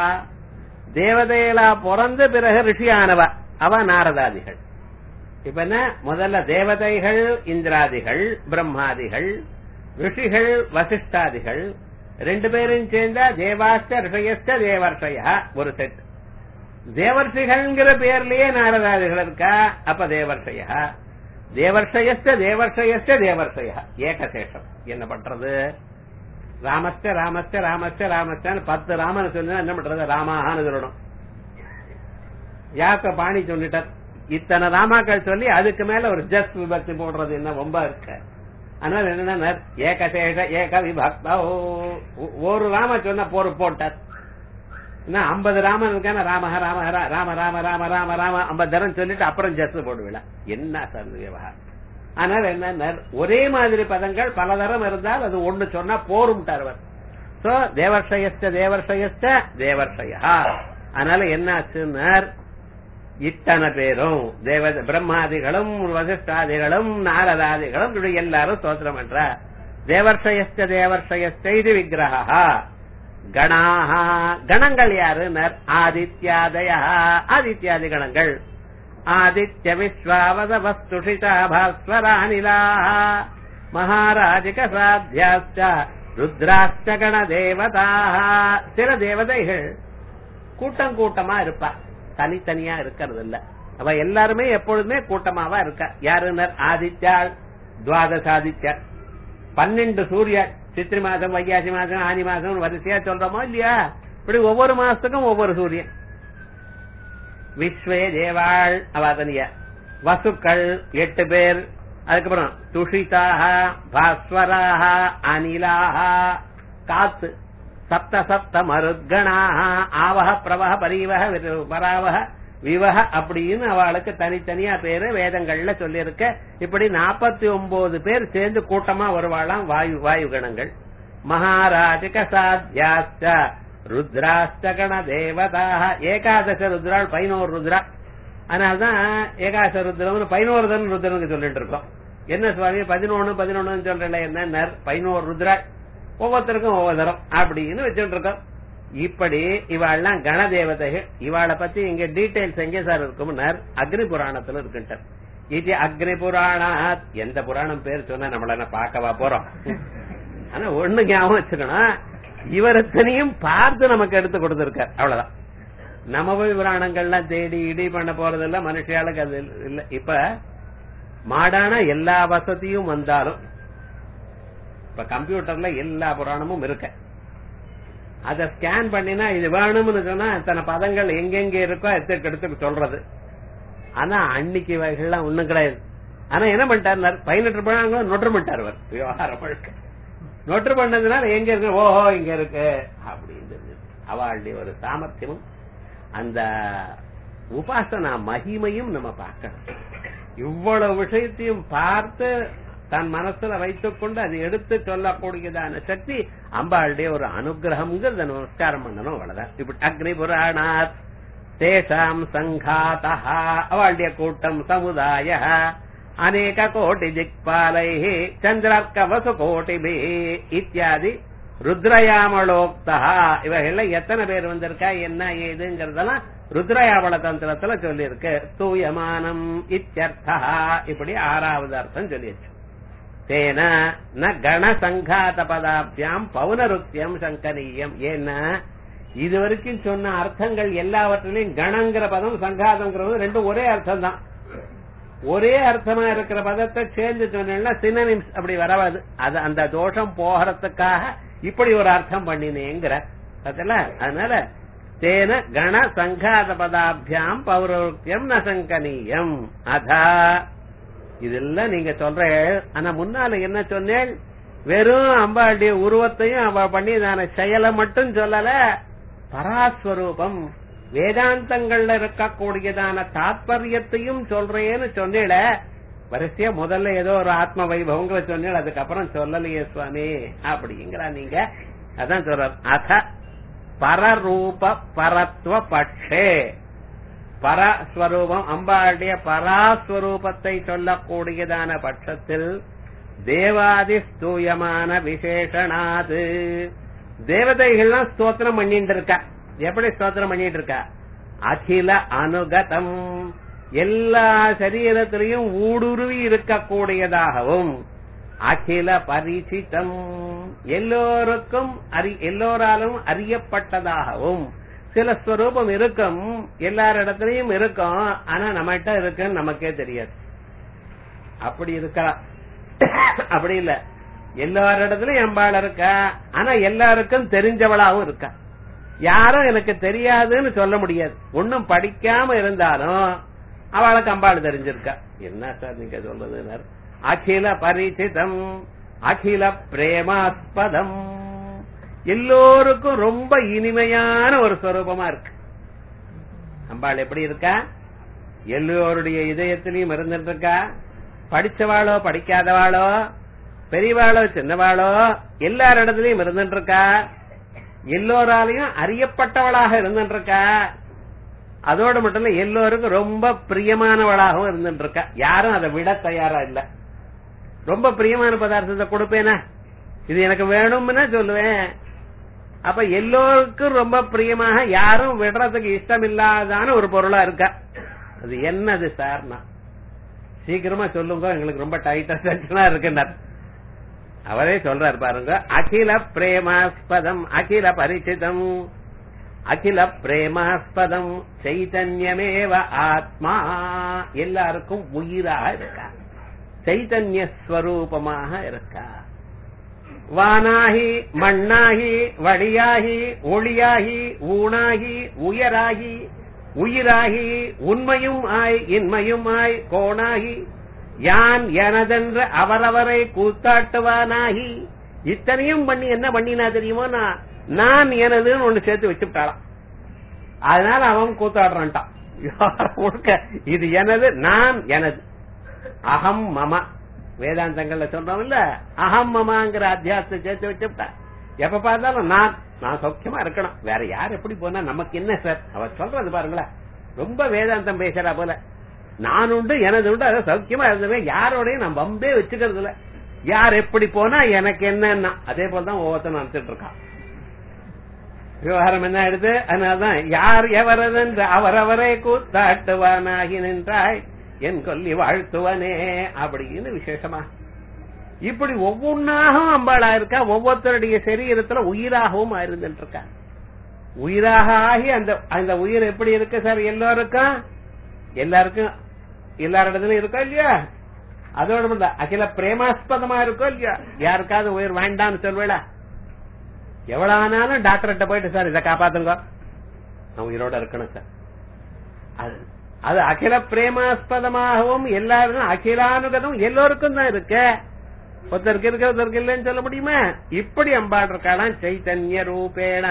தேவதைகளா பிறந்த பிறகு ரிஷியானவ அவ நாரதாதிகள் இப்ப என்ன முதல்ல தேவதைகள் இந்திராதிகள் பிரம்மாதிகள் ரிஷிகள் வசிஷ்டாதிகள் ரெண்டு பேரும் சேர்ந்தா தேவாஸ்த ரிஷயஸ்த தேவர்ஷயா ஒரு செட் தேவர்ஷிகள்ங்கிற பேர்லயே நாரதாதிகள் இருக்கா அப்ப தேவர்ஷயா தேவர்ஷயஸ்த தேவர்ஷயஸ்த தேவர்ஷயா ஏகசேஷம் என்ன பண்றது ராமஸ்த ராமஸ்த ராமஸ்த ராமஸ்தான் பத்து ராமன் சொல்லி என்ன பண்றது ராமான்னு சொல்லணும் யாக்க பாணி சொல்லிட்டார் இத்தனை ராமாக்கள் சொல்லி அதுக்கு மேல ஒரு ஜஸ்ட் விபக்தி போடுறது என்ன ரொம்ப இருக்கு அதனால என்ன ஏகசேஷ ஏக விபக்தா ஒரு ராம சொன்ன போர் போட்டார் ஐம்பது ராமன் இருக்கான ராம ராம ராம ராம ராம ராம ராம ஐம்பது தரம் சொல்லிட்டு அப்புறம் ஜஸ்ட் போடுவில என்ன சார் விவகாரம் அதனால என்ன ஒரே மாதிரி பதங்கள் பலதரம் இருந்தால் அது ஒண்ணு சொன்னா போரும்ட்டார் அவர் சோ தேவர்ஷயஸ்த தேவர்ஷயஸ்த தேவர்ஷயா அதனால என்ன ஆச்சுன்னார் இத்தனை பேரும் தேவ பிரம்மாதிகளும் வசிஷ்டாதிகளும் நாரதாதிகளும் இப்படி எல்லாரும் ஸ்தோத்திரம் பண்ற தேவர்ஷயஸ்த தேவர்ஷயஸ்த இது விக்கிரகா கணாக கணங்கள் யாரு ஆதித்யாதய ஆதித்யாதி கணங்கள் ஆதித்ய விஸ்வாவத வஸ்துஷிதா பாஸ்வரானிலா மகாராஜிக சாத்தியாச்ச ருத்ராஷ்ட கண தேவதா சில தேவதைகள் கூட்டம் கூட்டமா இருப்பா தனித்தனியா இருக்கிறது இல்ல அவ எல்லாருமே எப்பொழுதுமே கூட்டமாவா இருக்க யாருனர் ஆதித்யாள் துவாதசாதித்யா பன்னெண்டு சூரிய சித்திரை மாசம் வைகாசி மாசம் ஆனி மாசம் வரிசையா சொல்றோமோ இல்லையா இப்படி ஒவ்வொரு மாசத்துக்கும் ஒவ்வொரு சூரியன் விஸ்வே தேவாள் அவாதனிய வசுக்கள் எட்டு பேர் அதுக்கப்புறம் துஷிதாக பாஸ்வராக அனிலாக காத்து சப்த சப்த மருத்கணாக ஆவக பிரவக பரீவக பராவக விவக அப்படின்னு அவளுக்கு தனித்தனியா பேரு வேதங்கள்ல சொல்லியிருக்க இப்படி நாற்பத்தி ஒன்பது பேர் சேர்ந்து கூட்டமா வருவாளாம் வாயு வாயு கணங்கள் மகாராஜிக சாத்தியாச்ச ருத்ராஷ்டகண தேவதாக ஏகாதச ருத்ராள் பதினோரு ருத்ரா அதனால்தான் ஏகாதச ருத்ரம் பதினோரு தன் ருத்ரனுக்கு சொல்லிட்டு இருக்கோம் என்ன சுவாமி பதினொன்னு பதினொன்னு சொல்றல என்ன பதினோரு ருத்ரா ஒவ்வொருத்தருக்கும் ஒவ்வொரு தரம் அப்படின்னு வச்சுட்டு இருக்கோம் இப்படி இவாள்லாம் கண தேவதைகள் இவாளை பத்தி இங்க டீடைல்ஸ் எங்கே சார் இருக்கும்னார் அக்னி புராணத்துல இருக்குன்ட்டார் இது அக்னி புராணாத் எந்த புராணம் பேர் சொன்னா நம்மள என்ன பார்க்கவா போறோம் ஆனா ஒண்ணு ஞாபகம் வச்சுக்கணும் இவரத்தனையும் பார்த்து நமக்கு எடுத்து கொடுத்திருக்கார் அவ்வளவுதான் நம்ம போய் புராணங்கள்லாம் தேடி இடி பண்ண போறதில்ல மனுஷியாளுக்கு அது இல்ல இப்ப மாடான எல்லா வசதியும் வந்தாலும் இப்ப கம்ப்யூட்டர்ல எல்லா புராணமும் இருக்கு அத ஸ்கேன் பண்ணினா இது வேணும்னு சொன்னா இத்தனை பதங்கள் எங்கெங்க இருக்கோ எடுத்து எடுத்து சொல்றது ஆனா அன்னைக்கு வகைகள்லாம் ஒண்ணும் கிடையாது ஆனா என்ன பண்ணிட்டாரு பதினெட்டு பழங்களும் நொற்று பண்ணிட்டார் அவர் விவகாரம் முழுக்க நொற்று பண்ணதுனால எங்க இருக்கு ஓஹோ இங்க இருக்கு அப்படின்னு அவளுடைய ஒரு சாமர்த்தியமும் அந்த உபாசனா மகிமையும் நம்ம பார்க்கணும் இவ்வளவு விஷயத்தையும் பார்த்து தன் மனசுல வைத்துக் கொண்டு அதை எடுத்து சொல்லக்கூடியதான சக்தி அம்பாளுடைய ஒரு அனுகிரகம்ங்கிறத நமஸ்காரம் பண்ணணும் அவ்வளவுதான் இப்படி அக்னி புராணாத் தேசாம் சங்காதா அவளுடைய கூட்டம் சமுதாய அநேக கோட்டி திக்பாலை சந்திரார்க்க வசு கோட்டிபி இத்தியாதி ருத்ரயாமலோக்தா இவைகள்ல எத்தனை பேர் வந்திருக்கா என்ன ஏதுங்கிறதெல்லாம் ருத்ரயாவள தந்திரத்துல சொல்லியிருக்கு தூயமானம் இத்தியர்த்தா இப்படி ஆறாவது அர்த்தம் சொல்லியாச்சு தேன ந கண சங்காத பதாபியாம் பௌனருத்தியம் சங்கனீயம் ஏன்னா இது வரைக்கும் சொன்ன அர்த்தங்கள் எல்லாவற்றிலையும் கணங்கிற பதம் சங்காதங்கிறது ரெண்டும் ஒரே அர்த்தம் தான் ஒரே அர்த்தமா இருக்கிற பதத்தை சேர்ந்து சொன்னா சினனிம்ஸ் அப்படி வராது அது அந்த தோஷம் போகிறதுக்காக இப்படி ஒரு அர்த்தம் பண்ணினேங்கிற அதனால தேன கண சங்காத பதாபியாம் பௌரோக்கியம் ந சங்கனீயம் அதா இதெல்லாம் நீங்க சொல்ற ஆனா முன்னால என்ன சொன்னேன் வெறும் அம்பாளுடைய உருவத்தையும் அவ பண்ணியதான செயலை மட்டும் சொல்லல பராஸ்வரூபம் வேதாந்தங்கள்ல இருக்கக்கூடியதான தாத்பரியத்தையும் சொல்றேன்னு சொன்னேல வரிசையா முதல்ல ஏதோ ஒரு ஆத்ம வைபவங்களை சொன்னேன் அதுக்கப்புறம் சொல்லலையே சுவாமி அப்படிங்கிற நீங்க அதான் சொல்ற அத பரரூப பரத்வ பட்சே பரஸ்வரூபம் அம்பாளுடைய பராஸ்வரூபத்தை சொல்லக்கூடியதான பட்சத்தில் தேவாதி ஸ்தூயமான விசேஷனாது தேவதைகள்லாம் ஸ்தோத்திரம் பண்ணிட்டு இருக்கா எப்படி ஸ்தோத்திரம் பண்ணிட்டு இருக்கா அகில அனுகதம் எல்லா சரீரத்திலையும் ஊடுருவி இருக்கக்கூடியதாகவும் அகில பரிசிதம் எல்லோருக்கும் அறி எல்லோராலும் அறியப்பட்டதாகவும் சில ஸ்வரூபம் இருக்கும் எல்லாரிடத்திலையும் இருக்கும் ஆனா நம்மகிட்ட இருக்குன்னு நமக்கே தெரியாது அப்படி இருக்கா அப்படி இல்ல எல்லாரிடத்திலும் எம்பாள் இருக்கா ஆனா எல்லாருக்கும் தெரிஞ்சவளாவும் இருக்கா யாரும் எனக்கு தெரியாதுன்னு சொல்ல முடியாது ஒன்னும் படிக்காம இருந்தாலும் அவளுக்கு அம்பாள் தெரிஞ்சிருக்கா என்ன சார் நீங்க சொல்றது அகில பரிசிதம் அகில பிரேமாஸ்பதம் எல்லோருக்கும் ரொம்ப இனிமையான ஒரு ஸ்வரூபமா இருக்கு அம்பாள் எப்படி இருக்கா எல்லோருடைய இதயத்திலையும் இருந்துட்டு இருக்கா படிச்சவாளோ படிக்காதவாளோ பெரியவாளோ சின்னவாளோ எல்லாரிடத்துலயும் இருந்துட்டு இருக்கா எல்லோராலையும் அறியப்பட்டவளாக இருந்துட்டு இருக்கா அதோட மட்டும் இல்ல எல்லோருக்கும் ரொம்ப பிரியமானவளாகவும் இருந்துட்டு இருக்கா யாரும் அதை விட தயாரா இல்ல ரொம்ப பிரியமான பதார்த்தத்தை கொடுப்பேனா இது எனக்கு வேணும்னு சொல்லுவேன் அப்ப எல்லோருக்கும் ரொம்ப பிரியமாக யாரும் விடுறதுக்கு இஷ்டம் இல்லாதான ஒரு பொருளா இருக்கா அது என்னது சார்னா சீக்கிரமா சொல்லுங்க எங்களுக்கு ரொம்ப டைட்டா டென்ஷனா இருக்குன்னார் அவரே சொல்றாரு பாருங்க அகில பிரேமாஸ்பதம் அகில பரிச்சிதம் அகில பிரேமாஸ்பதம் சைதன்யமேவ ஆத்மா எல்லாருக்கும் உயிராக இருக்கா சைதன்ய ஸ்வரூபமாக இருக்கா வானாகி மண்ணாகி வழியாகி ஒளியாகி ஊனாகி உயராகி உயிராகி உண்மையும் ஆய் இன்மையும் ஆய் கோணாகி யான் எனதென்ற அவரவரை கூத்தாட்டுவானாகி இத்தனையும் பண்ணி என்ன பண்ணினா தெரியுமோ நான் நான் எனதுன்னு ஒண்ணு சேர்த்து வச்சுட்டாளாம் அதனால அவன் கூத்தாடுறான்ட்டான் முழுக்க இது எனது நான் எனது அகம் மம வேதாந்தங்கள்ல சொல்றோம் இல்ல அகம் மமாங்கிற அத்தியாசத்தை சேர்த்து வச்சுட்டா எப்ப பார்த்தாலும் நான் நான் சௌக்கியமா இருக்கணும் வேற யார் எப்படி போனா நமக்கு என்ன சார் அவர் சொல்றது பாருங்களேன் ரொம்ப வேதாந்தம் பேசுறா போல நான் உண்டு எனது உண்டு அதை சௌக்கியமா இருந்தவன் யாரோடையும் நான் பம்பே வச்சுக்கிறது இல்ல யார் எப்படி போனா எனக்கு என்னன்னா அதே போலதான் ஒவ்வொருத்தனும் நினைச்சிட்டு இருக்கான் விவகாரம் என்ன ஆயிடுது அதனாலதான் யார் எவரதென்று அவரவரே கூத்தாட்டுவானாகி நின்றாய் என் கொல்லி வாழ்த்துவனே அப்படின்னு விசேஷமா இப்படி ஒவ்வொன்னாகவும் அம்பாளா இருக்கா ஒவ்வொருத்தருடைய சரீரத்துல உயிராகவும் இருந்துட்டு இருக்கா உயிராக ஆகி அந்த அந்த உயிர் எப்படி இருக்கு சார் எல்லோருக்கும் எல்லாருக்கும் எல்லாரிடத்துலயும் இருக்கோ இல்லையா அதோட மட்டும் இல்ல, அகில பிரேமாஸ்பதமா இருக்கோ இல்லையா யாருக்காவது உயிர் வேண்டாம்னு சொல்வேடா எவ்வளவு ஆனாலும் டாக்டர்கிட்ட போயிட்டு சார் இதை காப்பாத்துங்க நான் உயிரோட இருக்கணும் சார் அது அது அகில பிரேமாஸ்பதமாகவும் எல்லாருக்கும் அகிலானுகதம் எல்லோருக்கும் தான் இருக்கு ஒருத்தருக்கு இருக்க ஒருத்தருக்கு இல்லைன்னு சொல்ல முடியுமா இப்படி அம்பாள் இருக்காளாம் சைத்தன்ய ரூபேணா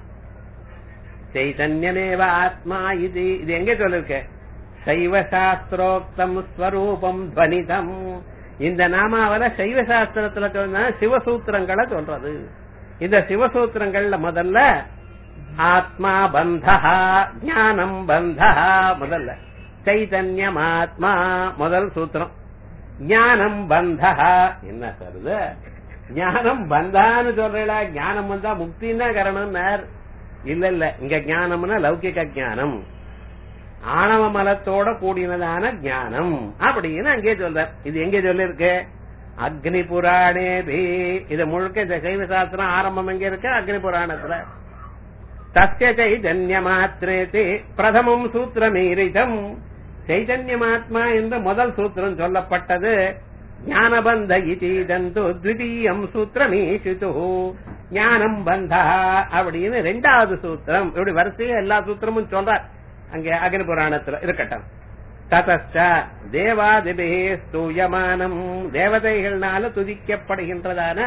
சைதன்யமேவ ஆத்மா இது இது எங்க சொல்லிருக்க சைவ சாஸ்திரோக்தம் ஸ்வரூபம் துவனிதம் இந்த நாமாவல சைவ சாஸ்திரத்துல சொன்னா சிவசூத்திரங்களை சொல்றது இந்த சிவசூத்திரங்கள்ல முதல்ல ஆத்மா பந்தா ஞானம் பந்தா முதல்ல சைதன்யம் ஆத்மா முதல் சூத்திரம் ஞானம் பந்தா என்ன சார் இது ஞானம் பந்தான்னு சொல்றா ஞானம் வந்தா முக்தின்னா கரணம்னார் இல்ல இல்ல இங்க ஞானம்னா லௌகிக ஞானம் ஆணவ மலத்தோட கூடினதான ஞானம் அப்படின்னு அங்கே சொல்றார் இது எங்க சொல்லிருக்கு அக்னி புராணே இது முழுக்க இந்த சைவ சாஸ்திரம் ஆரம்பம் எங்க இருக்கு அக்னி புராணத்துல தஸ்ய சைதன்ய மாத்திரே பிரதமம் சூத்திரமீரிதம் சைதன்யமாத்மா என்ற முதல் சூத்திரம் சொல்லப்பட்டது ஞானபந்த இதீதந்து த்விதீயம் சூத்திரமீஷிது ஞானம் பந்தா அப்படின்னு ரெண்டாவது சூத்திரம் இப்படி வரிசையா எல்லா சூத்திரமும் சொல்றார் அங்கே அக்னி புராணத்துல இருக்கட்டும் ததச்ச தேவாதிபே ஸ்தூயமானம் தேவதைகள்னால துதிக்கப்படுகின்றதான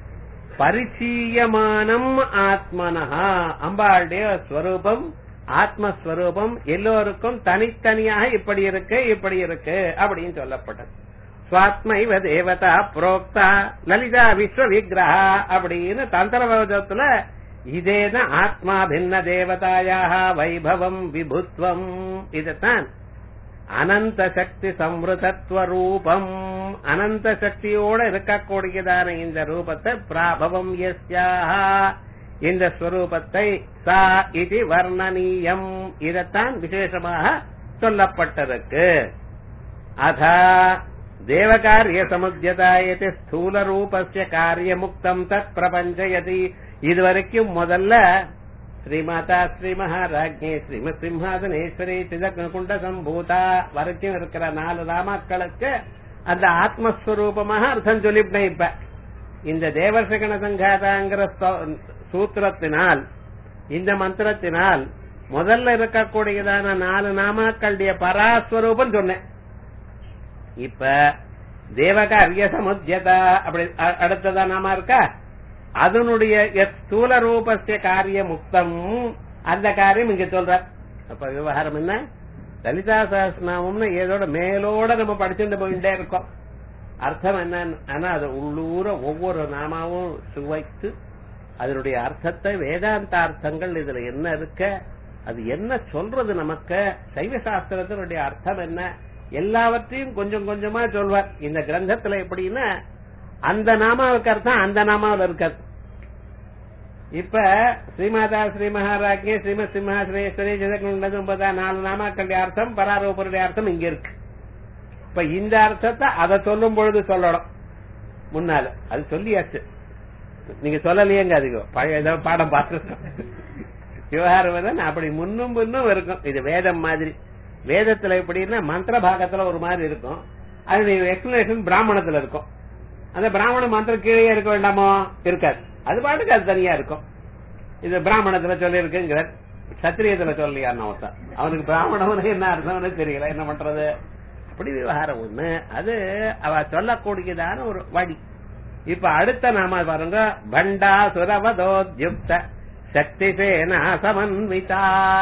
பரிச்சீயமானம் ஆத்மனஹா அம்பாளுடைய ஸ்வரூபம் ஆத்மஸ்வரூபம் எல்லோருக்கும் தனித்தனியாக இப்படி இருக்கு இப்படி இருக்கு அப்படின்னு சொல்லப்பட்டது சுவாத்மைவ தேவதா புரோக்தா லலிதா விஸ்வ விக்கிரகா அப்படின்னு தந்திரவதத்துல இதேதான் ஆத்மா பின்ன தேவதாயாக வைபவம் விபுத்வம் இதுதான் அனந்த சக்தி சம்ருதத்துவ ரூபம் அனந்த சக்தியோட இருக்கக்கூடியதான இந்த ரூபத்தை பிராபவம் எஸ்யாக இந்த ஸ்வரூபத்தை சா இது வர்ணனீயம் இதத்தான் விசேஷமாக சொல்லப்பட்டிருக்கு அதா தேவகாரிய சமுத்தியதாயத்தை ஸ்தூல ரூபஸ்ய காரியமுக்தம் தத் பிரபஞ்சயதி இதுவரைக்கும் முதல்ல ஸ்ரீமாதா ஸ்ரீ மகாராஜ்ஞி ஸ்ரீம சிம்ஹாசனேஸ்வரி சிதகுண்ட சம்பூதா வரைக்கும் இருக்கிற நாலு ராமாக்களுக்கு அந்த ஆத்மஸ்வரூபமாக அர்த்தம் சொல்லிவிட்டேன் இப்ப இந்த தேவசகன சங்காதாங்கிற சூத்திரத்தினால் இந்த மந்திரத்தினால் முதல்ல இருக்கக்கூடியதான நாலு நாமாக்களுடைய பராஸ்வரூபம் சொன்னேன் இப்ப தேவகாரிய சமுத்தியதா அப்படி அ- அடுத்ததா நாம இருக்கா அதனுடைய எத் ஸ்தூல ரூபஸ்ய காரிய முக்தம் அந்த காரியம் இங்க சொல்ற அப்ப விவகாரம் என்ன லலிதா சஹஸ்ரநாமம்னு ஏதோட மேலோட நம்ம படிச்சுட்டு போயிட்டே இருக்கோம் அர்த்தம் என்னன்னு ஆனா அது உள்ளூர ஒவ்வொரு நாமாவும் சுவைத்து அதனுடைய அர்த்தத்தை வேதாந்த அர்த்தங்கள் இதுல என்ன இருக்க அது என்ன சொல்றது நமக்கு சைவ சாஸ்திரத்தினுடைய அர்த்தம் என்ன எல்லாவற்றையும் கொஞ்சம் கொஞ்சமா சொல்வார் இந்த கிரந்தத்துல எப்படின்னா அந்த நாமாவுக்கு அர்த்தம் அந்த நாமாவில் இருக்காது இப்ப ஸ்ரீமாதா ஸ்ரீ மகாராஜ்ய ஸ்ரீமத் சிம்ஹாசிரேஸ்வரி ஜெககுண்டதும்பதா நாலு நாமாக்களுடைய அர்த்தம் பராரூபருடைய அர்த்தம் இங்க இருக்கு இப்ப இந்த அர்த்தத்தை அதை சொல்லும் பொழுது சொல்லணும் முன்னால அது சொல்லியாச்சு நீங்க சொல்லலையேங்க அதிகம் பழைய ஏதோ பாடம் பார்த்துருக்கோம் விவகாரம் வந்து அப்படி முன்னும் முன்னும் இருக்கும் இது வேதம் மாதிரி வேதத்துல எப்படின்னா மந்திர பாகத்துல ஒரு மாதிரி இருக்கும் அதனுடைய எக்ஸ்பிளேஷன் பிராமணத்துல இருக்கும் அந்த பிராமண மந்திரம் கீழே இருக்க வேண்டாமோ இருக்காது அது பாட்டுக்கு அது தனியா இருக்கும் இது பிராமணத்துல சொல்லி இருக்குங்கிற சத்திரியத்துல சொல்லியா ஒருத்தன் அவனுக்கு பிராமணவனு என்ன அர்த்தம்னு தெரியல என்ன பண்றது அப்படி விவகாரம் ஒண்ணு அது அவ சொல்லக்கூடியதான ஒரு வழி இப்ப அடுத்த நாம பாருங்க பண்டா சுரவதோத்யுக்த சக்தி சேனா சமன்விதா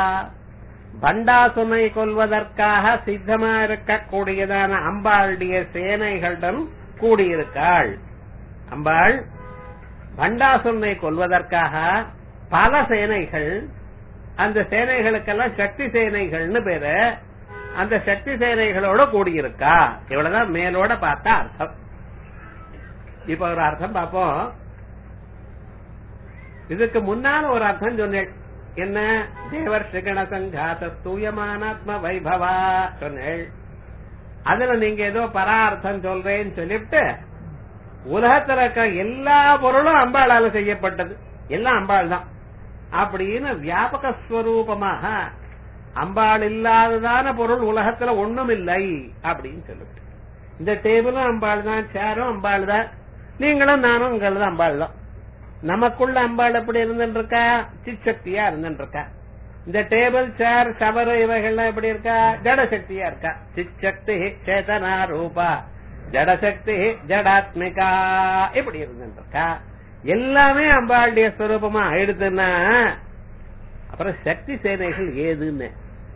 பண்டாசுனை கொல்வதற்காக சித்தமா இருக்கக்கூடியதான அம்பாளுடைய சேனைகளுடன் கூடியிருக்காள் அம்பாள் பண்டாசுனை கொல்வதற்காக பல சேனைகள் அந்த சேனைகளுக்கெல்லாம் சக்தி சேனைகள்னு பேரு அந்த சக்தி சேனைகளோட கூடியிருக்கா இவ்வளவுதான் மேலோட பார்த்தா அர்த்தம் இப்ப ஒரு அர்த்தம் பார்ப்போம் இதுக்கு முன்னால ஒரு அர்த்தம் சொன்னேன் என்ன தேவர் சிகண சங்காத தூயமானாத்ம வைபவா சொன்னேள் அதுல நீங்க ஏதோ பரார்த்தம் சொல்றேன்னு சொல்லிவிட்டு உலகத்துல இருக்க எல்லா பொருளும் அம்பாளால செய்யப்பட்டது எல்லாம் அம்பாள் தான் அப்படின்னு வியாபக ஸ்வரூபமாக அம்பாள் இல்லாததான பொருள் உலகத்துல ஒண்ணும் இல்லை அப்படின்னு சொல்லிட்டு இந்த டேபிளும் அம்பாள் தான் சேரும் அம்பாள் தான் நீங்களும் நானும் உங்கள் தான் அம்பாள் தான் நமக்குள்ள அம்பாள் எப்படி இருந்துட்டு இருக்கா சிச்சக்தியா இருந்துட்டு இருக்கா இந்த டேபிள் சேர் ஷவர் இவைகள்லாம் எப்படி இருக்கா ஜடசக்தியா இருக்கா சிச்சக்தி சேதனா ரூபா ஜடசக்தி ஜடாத்மிகா இப்படி இருந்துட்டு இருக்கா எல்லாமே அம்பாளுடைய ஸ்வரூபமா ஆயிடுதுன்னா அப்புறம் சக்தி சேனைகள் ஏதுன்னு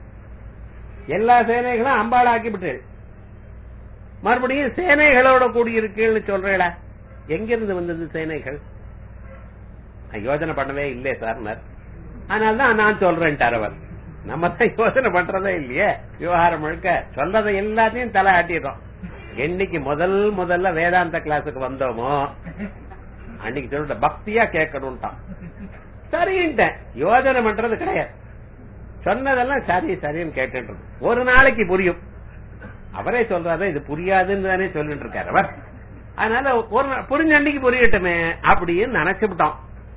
எல்லா சேனைகளும் அம்பாள் ஆக்கிவிட்டு மறுபடியும் சேனைகளோட கூடியிருக்கீள்னு சொல்றேடா எங்கிருந்து வந்தது சேனைகள் நான் யோசனை பண்ணவே இல்லையே சார் அதனாலதான் நான் சொல்றேன்ட்டார் அவர் நம்ம தான் யோசனை பண்றதே இல்லையே விவகாரம் முழுக்க சொல்றதை எல்லாத்தையும் தலை ஆட்டிடுறோம் என்னைக்கு முதல் முதல்ல வேதாந்த கிளாஸுக்கு வந்தோமோ அன்னைக்கு சொல்ற பக்தியா கேட்கணும்ட்டான் சரின்ட்டேன் யோஜனை பண்றது கிடையாது சொன்னதெல்லாம் சரி சரின்னு கேட்டுட்டு ஒரு நாளைக்கு புரியும் அவரே சொல்றாரு இது புரியாதுன்னு தானே சொல்லிட்டு இருக்காரு அவர் அதனால ஒரு நா- புரிஞ்ச அன்னைக்கு புரியட்டுமே அப்படின்னு நினைச்சுவிட்டோம்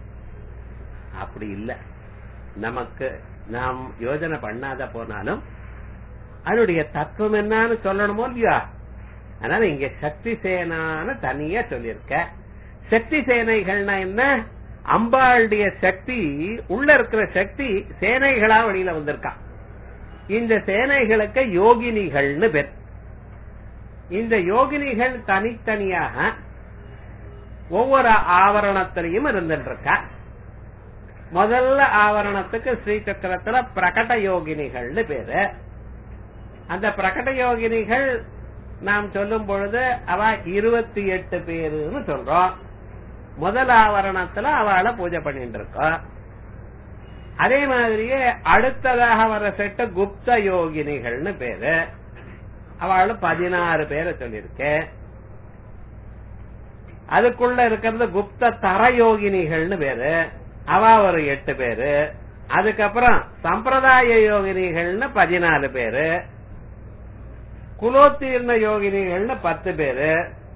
அப்படி இல்ல நமக்கு நாம் யோஜனை பண்ணாத போனாலும் அதனுடைய தத்துவம் என்னன்னு சொல்லணுமோ இல்லையா அதனால இங்க சக்தி சேனான்னு தனியா சொல்லியிருக்க சக்தி சேனைகள்னா என்ன அம்பாளுடைய சக்தி உள்ள இருக்கிற சக்தி சேனைகளா வெளியில வந்திருக்கா இந்த சேனைகளுக்கு யோகினிகள்னு பேர் இந்த யோகினிகள் தனித்தனியாக ஒவ்வொரு ஆவரணத்திலையும் இருந்துட்டு இருக்கா முதல்ல ஆவரணத்துக்கு ஸ்ரீ சக்கரத்துல பிரகட யோகினிகள்னு பேரு அந்த பிரகட யோகினிகள் நாம் சொல்லும் பொழுது அவ இருபத்தி எட்டு பேருன்னு சொல்றோம் முதல் ஆவரணத்துல அவளை பூஜை பண்ணிட்டு இருக்கோம் அதே மாதிரியே அடுத்ததாக வர செட்டு குப்த யோகினிகள்னு பேரு அவளு பதினாறு பேரை சொல்லியிருக்கேன் அதுக்குள்ள இருக்கிறது குப்த தர யோகினிகள்னு பேரு அவ ஒரு எட்டு பேரு அதுக்கப்புறம் சம்பிரதாய யோகினிகள்னு பதினாலு பேரு குலோத்தீர்ண யோகினிகள்னு பத்து பேரு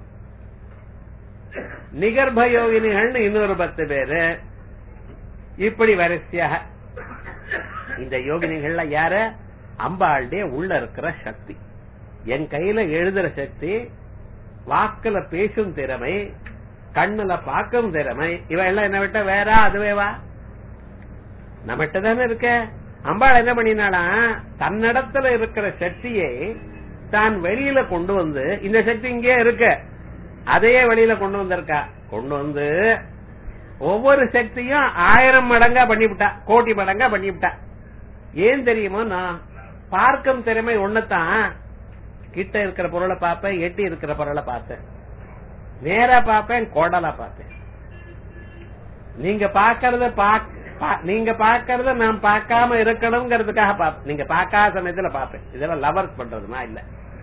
நிகர்ப யோகினிகள்னு இன்னொரு பத்து பேரு இப்படி வரிசையாக இந்த யோகினிகள்ல யாரு அம்பாளுடைய உள்ள இருக்கிற சக்தி என் கையில எழுதுற சக்தி வாக்குல பேசும் திறமை கண்ணுல பார்க்கும் திறமை இவையெல்லாம் என்ன விட்ட வேற அதுவேவா நம்மகிட்ட தானே இருக்க அம்பாள் என்ன பண்ணினாளா தன்னிடத்துல இருக்கிற சக்தியை தான் வெளியில கொண்டு வந்து இந்த சக்தி இங்கே இருக்கு அதையே வெளியில கொண்டு வந்திருக்கா கொண்டு வந்து ஒவ்வொரு சக்தியும் ஆயிரம் மடங்கா பண்ணிவிட்டா கோடி மடங்கா பண்ணிவிட்டா ஏன் தெரியுமோ நான் பார்க்கும் திறமை ஒண்ணுதான் கிட்ட இருக்கிற பொருளை பார்ப்பேன் எட்டி இருக்கிற பொருளை பார்த்தேன் நேரா பார்ப்பேன் கோடலா பார்த்தேன் நீங்க பாக்கறத பாக்- பா- நீங்க பாக்கறத நான் பார்க்காம இருக்கணுங்கிறதுக்காக பாப்பேன் நீங்க பார்க்காத சமயத்துல பாப்பேன் இதெல்லாம் லவர்ஸ் பண்றதுமா இல்ல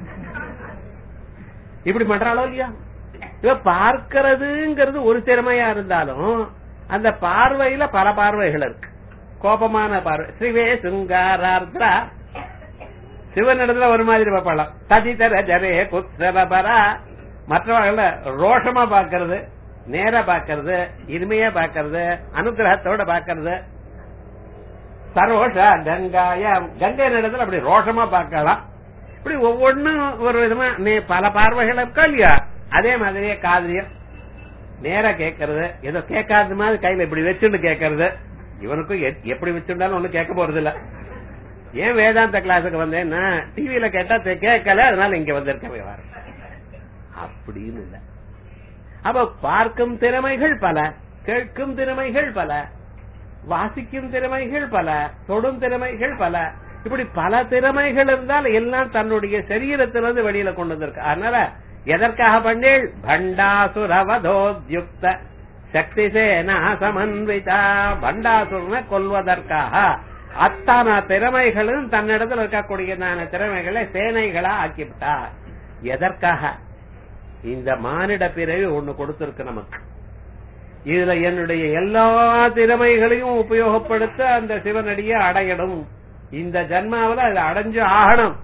இப்படி பண்றாளோ இல்லையா இவ பார்க்கறதுங்கிறது ஒரு திறமையா இருந்தாலும் அந்த பார்வையில பல பார்வைகள் இருக்கு கோபமான பார்வை ஸ்ரீவே சுங்காரார்த்ரா சிவனிடத்துல ஒரு மாதிரி பார்ப்பாளாம் ததிதர ஜரே குத்ரபரா மற்றவர்கள ரோஷமா பாக்குறது நேரா பாக்குறது இனிமையா பாக்குறது அனுகிரகத்தோட பாக்குறது சரோஷா கங்காய கங்கை இடத்துல அப்படி ரோஷமா பார்க்கலாம் இப்படி ஒவ்வொன்னும் ஒரு விதமா நீ பல பார்வைகள் இருக்கா இல்லையா அதே மாதிரியே காதலியம் நேரா கேட்கறது ஏதோ கேட்காத மாதிரி கையில இப்படி வச்சுட்டு கேட்கறது இவனுக்கும் எ- எப்படி வச்சிருந்தாலும் ஒண்ணும் கேட்க போறது இல்ல ஏன் வேதாந்த கிளாஸுக்கு வந்தேன்னா டிவியில கேட்டா தெ- கேட்கல அதனால இங்க வந்திருக்கேன் விவகாரம் அப்படின்னு இல்ல அப்ப பார்க்கும் திறமைகள் பல கேட்கும் திறமைகள் பல வாசிக்கும் திறமைகள் பல தொடும் திறமைகள் பல இப்படி பல திறமைகள் இருந்தால் எல்லாம் தன்னுடைய சரீரத்திலிருந்து வெளியில கொண்டு வந்திருக்கு அதனால எதற்காக பண்ணேள் பண்டாசுரவதோத்யுக்த சக்தி சேனா சமன்விதா பண்டாசுரனை கொல்வதற்காக அத்தனை திறமைகளும் தன்னிடத்தில் இருக்கக்கூடிய திறமைகளை சேனைகளா ஆக்கிவிட்டார் எதற்காக இந்த மானிட பிறவி ஒண்ணு கொடுத்திருக்கு நமக்கு இதுல என்னுடைய எல்லா திறமைகளையும் உபயோகப்படுத்த அந்த சிவனடியை அடையணும் இந்த ஜன்மாவில அதை அடைஞ்சு ஆகணும்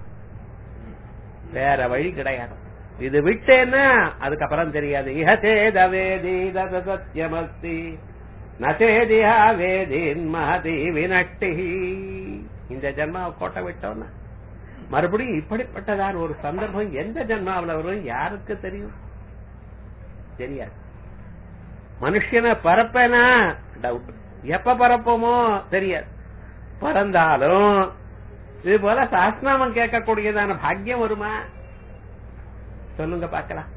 வேற வழி கிடையாது இது விட்டேன்னா அதுக்கப்புறம் தெரியாது இஹதேத வேதீத சத்தியமஸ்தி நசேதியா வேதீன் மகதி வினட்டி இந்த ஜென்மாவை கோட்டை விட்டோம்னா மறுபடியும் இப்படிப்பட்டதான ஒரு சந்தர்ப்பம் எந்த ஜென்மாவில் வரும் யாருக்கு தெரியும் தெரியாது மனுஷனை பரப்பனா டவுட் எப்ப பரப்போமோ தெரியாது பறந்தாலும் இது போல சாஸ்திராமம் கேட்கக்கூடியதான பாக்கியம் வருமா சொல்லுங்க பார்க்கலாம்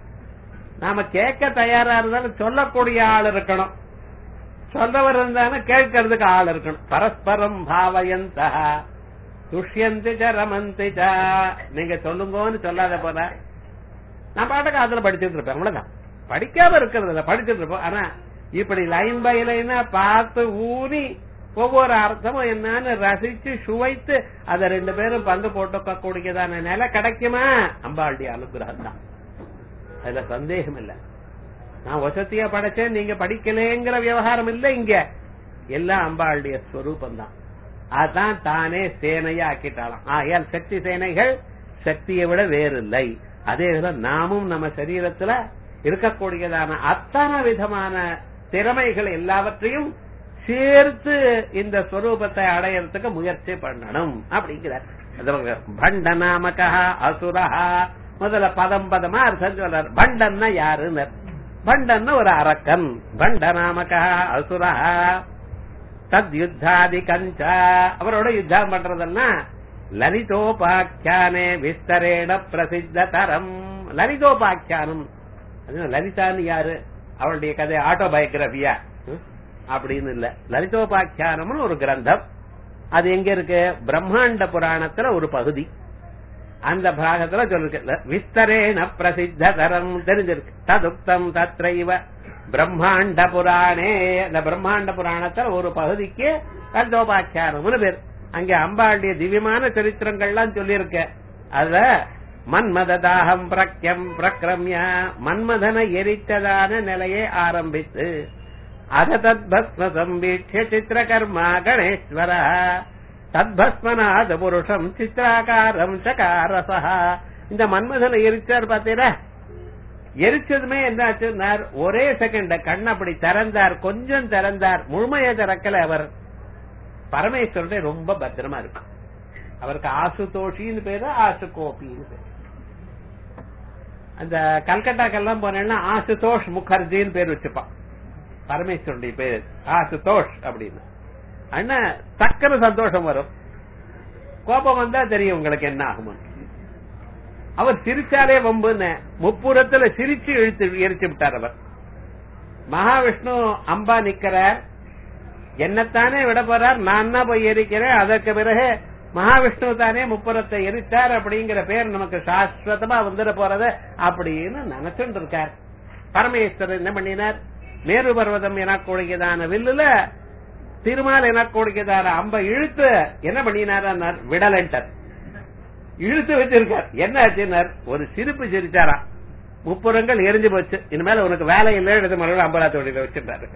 நாம கேட்க தயாரா இருந்தாலும் சொல்லக்கூடிய ஆள் இருக்கணும் சொல்றவர் இருந்தாலும் கேட்கறதுக்கு ஆள் இருக்கணும் பரஸ்பரம் பாவயந்த துஷ்யந்தி ச ரமந்தி ச நீங்க சொல்லுங்கன்னு சொல்லாத போல நான் பாட்டுக்கு அதுல படிச்சுட்டு இருப்பேன் அவ்வளவுதான் படிக்காம இருக்கிறது இல்ல படிச்சுட்டு இருப்போம் ஆனா இப்படி லைன் பை லைனா பார்த்து ஊனி ஒவ்வொரு அர்த்தமும் என்னன்னு ரசிச்சு சுவைத்து அத ரெண்டு பேரும் பங்கு போட்டுக்க கூடியதான நிலை கிடைக்குமா அம்பாளுடைய அனுகிரகம் தான் அதுல சந்தேகம் இல்ல நான் வசதியா படைச்சேன் நீங்க படிக்கலேங்கிற விவகாரம் இல்ல இங்க எல்லாம் அம்பாளுடைய ஸ்வரூபம் தான் அதான் தானே சேனையா ஆக்கிட்டாலாம் ஆகையால் சக்தி சேனைகள் சக்தியை விட வேறில்லை அதே போல நாமும் நம்ம சரீரத்துல இருக்கக்கூடியதான அத்தனை விதமான திறமைகள் எல்லாவற்றையும் சேர்த்து இந்த ஸ்வரூபத்தை அடையறதுக்கு முயற்சி பண்ணணும் அப்படிங்கிறார் பண்ட நாமகா அசுரஹா முதல்ல பதம் பதமா அர்த்தம் சொல்றார் பண்டன்னா யாருன்னு பண்டன்னா ஒரு அரக்கன் பண்ட நாமகா அசுரஹா தத் யுத்தாதி கஞ்சா அவரோட யுத்தம் பண்றதுன்னா லலிதோபாக்கியானே விஸ்தரேண பிரசித்த தரம் லலிதோபாக்கியானம் அது லலிதான்னு யாரு அவளுடைய கதை ஆட்டோபயோகிராபியா அப்படின்னு இல்ல லலிதோபாக்கியானம்னு ஒரு கிரந்தம் அது எங்க இருக்கு பிரம்மாண்ட புராணத்துல ஒரு பகுதி அந்த பாகத்துல சொல்லிருக்கு விஸ்தரேண பிரசித்த தரம் தெரிஞ்சிருக்கு ததுக்தம் தத்ரைவ பிரம்மாண்ட புராணே அந்த பிரம்மாண்ட புராணத்துல ஒரு பகுதிக்கு கந்தோபாக்கியானம்னு பேர் அங்க அம்பாளுடைய திவ்யமான சரித்திரங்கள்லாம் சொல்லியிருக்க அத மன்மததாகம் பிரக்யம் பிரக்ரம்ய மன்மதனை எரித்ததான நிலையை ஆரம்பித்து அத தத்பஸ்ம சம்பீட்சிய சித்திரகர்மா கணேஸ்வர தத்பஸ்மநாத புருஷம் சித்திராகாரம் சகாரசா இந்த மன்மதனை எரிச்சார் பாத்தீரா எரிச்சதுமே என்னாச்சுன்னார் ஒரே செகண்ட் கண் அப்படி திறந்தார் கொஞ்சம் திறந்தார் முழுமையை திறக்கல அவர் பரமேஸ்வரனுடைய ரொம்ப பத்திரமா இருக்கும் அவருக்கு ஆசுதோஷின்னு பேரு ஆசு கோபின்னு பேரு அந்த கல்கட்டாக்கெல்லாம் போனேன்னா ஆசுதோஷ் முகர்ஜின்னு பேர் வச்சுப்பான் பரமேஸ்வரனுடைய பேர் ஆசுதோஷ் அப்படின்னு அண்ணா சக்கர சந்தோஷம் வரும் கோபம் வந்தா தெரியும் உங்களுக்கு என்ன ஆகும் அவர் சிரிச்சாலே வம்புன்னு முப்புறத்துல சிரிச்சு இழுத்து எரிச்சு விட்டார் அவர் மகாவிஷ்ணு அம்பா நிக்கிறார் என்னத்தானே விட போறார் நான் தான் போய் எரிக்கிறேன் அதற்கு பிறகு மகாவிஷ்ணு தானே முப்புறத்தை எரித்தார் அப்படிங்கிற பேர் நமக்கு சாஸ்வதமா வந்துட போறது அப்படின்னு நினைச்சுட்டு இருக்கார் பரமேஸ்வரர் என்ன பண்ணினார் மேரு பர்வதம் எனக்கூடியதான வில்லுல திருமால் எனக்கூடியதான அம்ப இழுத்து என்ன பண்ணினார் விடலன்டர் இழுத்து வச்சிருக்கார் என்ன ஆச்சுன்னார் ஒரு சிரிப்பு சிரிச்சாராம் முப்புறங்கள் எரிஞ்சு போச்சு இனிமேல உனக்கு வேலை இல்லை எடுத்து மறுபடியும் அம்பலாத்தோடியில வச்சிருந்தாரு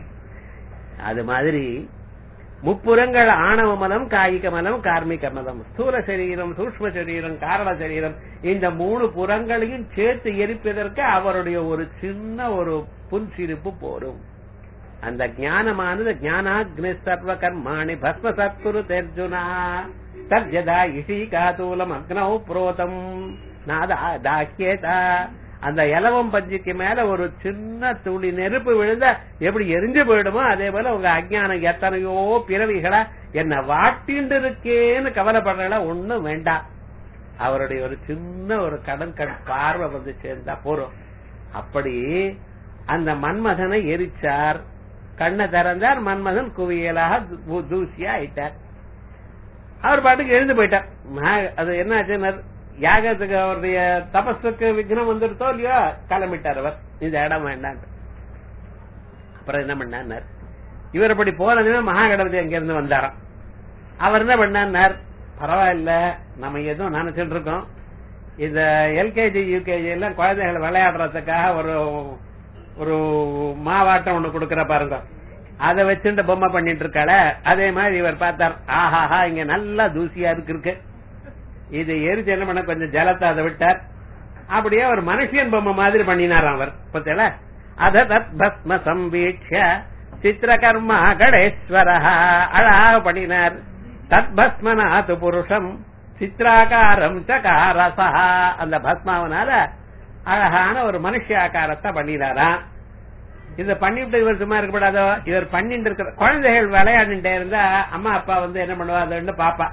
அது மாதிரி முப்புறங்கள் ஆணவ மலம் காய்க மலம் கார்மிக மலம் ஸ்தூல சரீரம் சூக்ம சரீரம் காரண சரீரம் இந்த மூணு புறங்களையும் சேர்த்து எரிப்பதற்கு அவருடைய ஒரு சின்ன ஒரு புன்சிரிப்பு போரும் அந்த ஞானமானது ஞானாக்னி சர்வ கர்மாணி பஸ்ம சத்குரு தெர்ஜுனா தர்ஜதா இஷி காதூலம் அக்னௌ புரோதம் நாதா தாக்கியதா அந்த இலவம் பஞ்சுக்கு மேல ஒரு சின்ன துளி நெருப்பு விழுந்தா எப்படி எரிஞ்சு போயிடுமோ அதே போல உங்க அஜ்ஞானம் எத்தனையோ பிறவிகளா என்ன வாட்டிண்டு இருக்கேன்னு கவலைப்படுறா ஒண்ணும் வேண்டாம் அவருடைய ஒரு சின்ன ஒரு கடன் கண் பார்வை வந்து சேர்ந்தா போறோம் அப்படி அந்த மன்மதனை எரிச்சார் கண்ணை திறந்தார் மன்மதன் குவியலாக தூசியா ஆயிட்டார் அவர் பாட்டுக்கு எழுந்து போயிட்டார் அது என்ன ஆச்சுன்னா யாகத்துக்கு அவருடைய தபஸுக்கு விக்னம் வந்துருத்தோ இல்லையோ கிளம்பிட்டார் அவர் இந்த இடம் வேண்டாம் அப்புறம் என்ன பண்ணார் இவர் அப்படி போனதுமே மகாகணபதி அங்க இருந்து வந்தாராம் அவர் என்ன பண்ணார் பரவாயில்ல நம்ம எதுவும் நினைச்சிட்டு இருக்கோம் இந்த எல்கேஜி யூகேஜி எல்லாம் குழந்தைகள் விளையாடுறதுக்காக ஒரு ஒரு மாவாட்டம் ஒண்ணு கொடுக்கற பாருங்க அத வச்சுட்டு பொம்மை பண்ணிட்டு இருக்காள அதே மாதிரி இவர் பார்த்தார் ஆஹாஹா இங்க நல்லா தூசியா இருக்கு இருக்கு இது எரிச்சு என்ன பண்ண கொஞ்சம் ஜலத்தை அதை விட்டார் அப்படியே ஒரு மனுஷியன் பொம்மை மாதிரி பண்ணினாராம் அவர் பத்தில அத தத் பஸ்ம சம்பீட்ச சித்திரகர்மா கடேஸ்வர அழகாக பண்ணினார் தத் பஸ்மநாத் புருஷம் சித்ராகாரம் சகாரசா அந்த பஸ்மாவனால அழகான ஒரு மனுஷ ஆகாரத்தை பண்ணினாராம் இத பண்ணிவிட்டு இவர் சும்மா இருக்கக்கூடாதோ இவர் பண்ணிட்டு இருக்கிற குழந்தைகள் விளையாண்டுட்டே இருந்தா அம்மா அப்பா வந்து என்ன பண்ணுவாங்கன்னு பாப்பா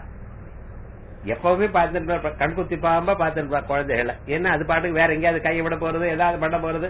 எப்பவுமே பார்த்துட்டு கண் குத்தி பாம்பா பார்த்துட்டு குழந்தைகளை என்ன அது பாட்டுக்கு வேற எங்கேயாவது கையை விட போறது ஏதாவது பண்ண போறது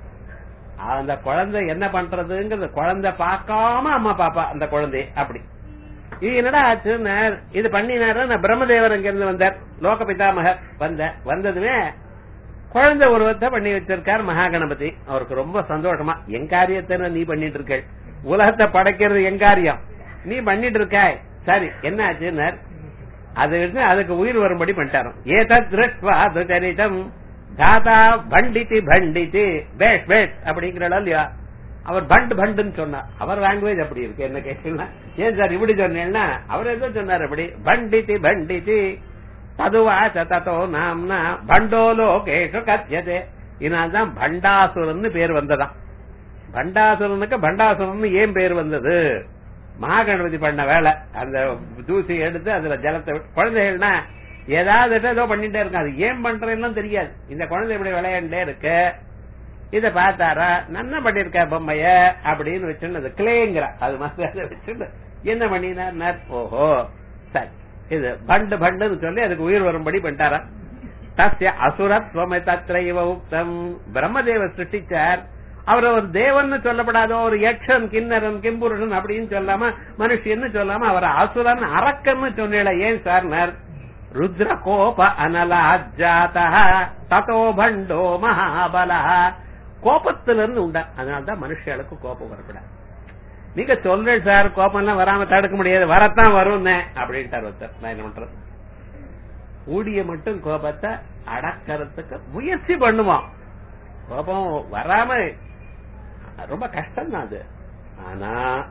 அந்த குழந்தை என்ன பண்றதுங்கிறது குழந்தை பார்க்காம அம்மா பாப்பா அந்த குழந்தை அப்படி இது என்னடா ஆச்சுன்னு இது பண்ணினாரு நான் பிரம்மதேவர் அங்க இருந்து வந்தார் லோக பிதாமகர் வந்த வந்ததுமே குழந்தை உருவத்தை பண்ணி வச்சிருக்கார் மகாகணபதி அவருக்கு ரொம்ப சந்தோஷமா என் காரியத்தை நீ பண்ணிட்டு இருக்க உலகத்தை படைக்கிறது என் காரியம் நீ பண்ணிட்டு இருக்காய் சரி என்ன ஆச்சுன்னு அது எடுத்து அதுக்கு உயிர் வரும்படி பண்ணிட்டாரு ஏதத் திருஷ்வா துச்சரிதம் தாத்தா பண்டிதி பண்டிதி பேஷ் பேஷ் அப்படிங்கிறா இல்லையா அவர் பண்ட் பண்டுன்னு சொன்னார் அவர் லாங்குவேஜ் அப்படி இருக்கு என்ன கேட்டீங்கன்னா ஏன் சார் இப்படி சொன்னேன்னா அவர் ஏதோ சொன்னார் அப்படி பண்டிதி பண்டிதி ததுவாச்ச தத்தோ நாம்னா பண்டோலோ கேஷு கத்தியதே இதனால்தான் பண்டாசுரன் பேர் வந்ததாம் பண்டாசுரனுக்கு பண்டாசுரன் ஏன் பேர் வந்தது மகாகணபதி பண்ண வேலை அந்த தூசி எடுத்து அதுல ஜலத்தை குழந்தைகள்னா ஏதாவது ஏதோ பண்ணிட்டே இருக்கும் அது ஏன் பண்றேன்னு தெரியாது இந்த குழந்தை இப்படி விளையாண்டே இருக்கு இத பார்த்தாரா நன்னா பண்ணிருக்க பொம்மைய அப்படின்னு வச்சுன்னு கிளேங்கிற அது மாதிரி வச்சுட்டு என்ன பண்ணினார் ஓஹோ சரி இது பண்டு பண்டுன்னு சொல்லி அதுக்கு உயிர் வரும்படி பண்ணிட்டாரா தஸ்ய அசுரத்வமை தத்திர இவ உக்தம் பிரம்மதேவ சிருஷ்டிச்சார் அவர் ஒரு தேவன் சொல்லப்படாத ஒரு யக்ஷன் கிண்ணரன் கிம்புருஷன் அப்படின்னு சொல்லாம மனுஷன்னு சொல்லாம அவர் அசுரன் அரக்கன்னு சொன்னீங்கள ஏன் சார் ருத்ர கோப அனலாஜாதா ததோ பண்டோ மகாபல கோபத்திலிருந்து உண்டா அதனால்தான் மனுஷர்களுக்கு கோபம் வரக்கூடாது நீங்க சொல்றேன் சார் கோபம் எல்லாம் வராம தடுக்க முடியாது வரத்தான் வரும் அப்படின்ட்டார் ஒருத்தர் நான் என்ன பண்றது ஊடிய மட்டும் கோபத்தை அடக்கிறதுக்கு முயற்சி பண்ணுவோம் கோபம் வராம ரொம்ப கஷ்டம் தான் அது ஆனா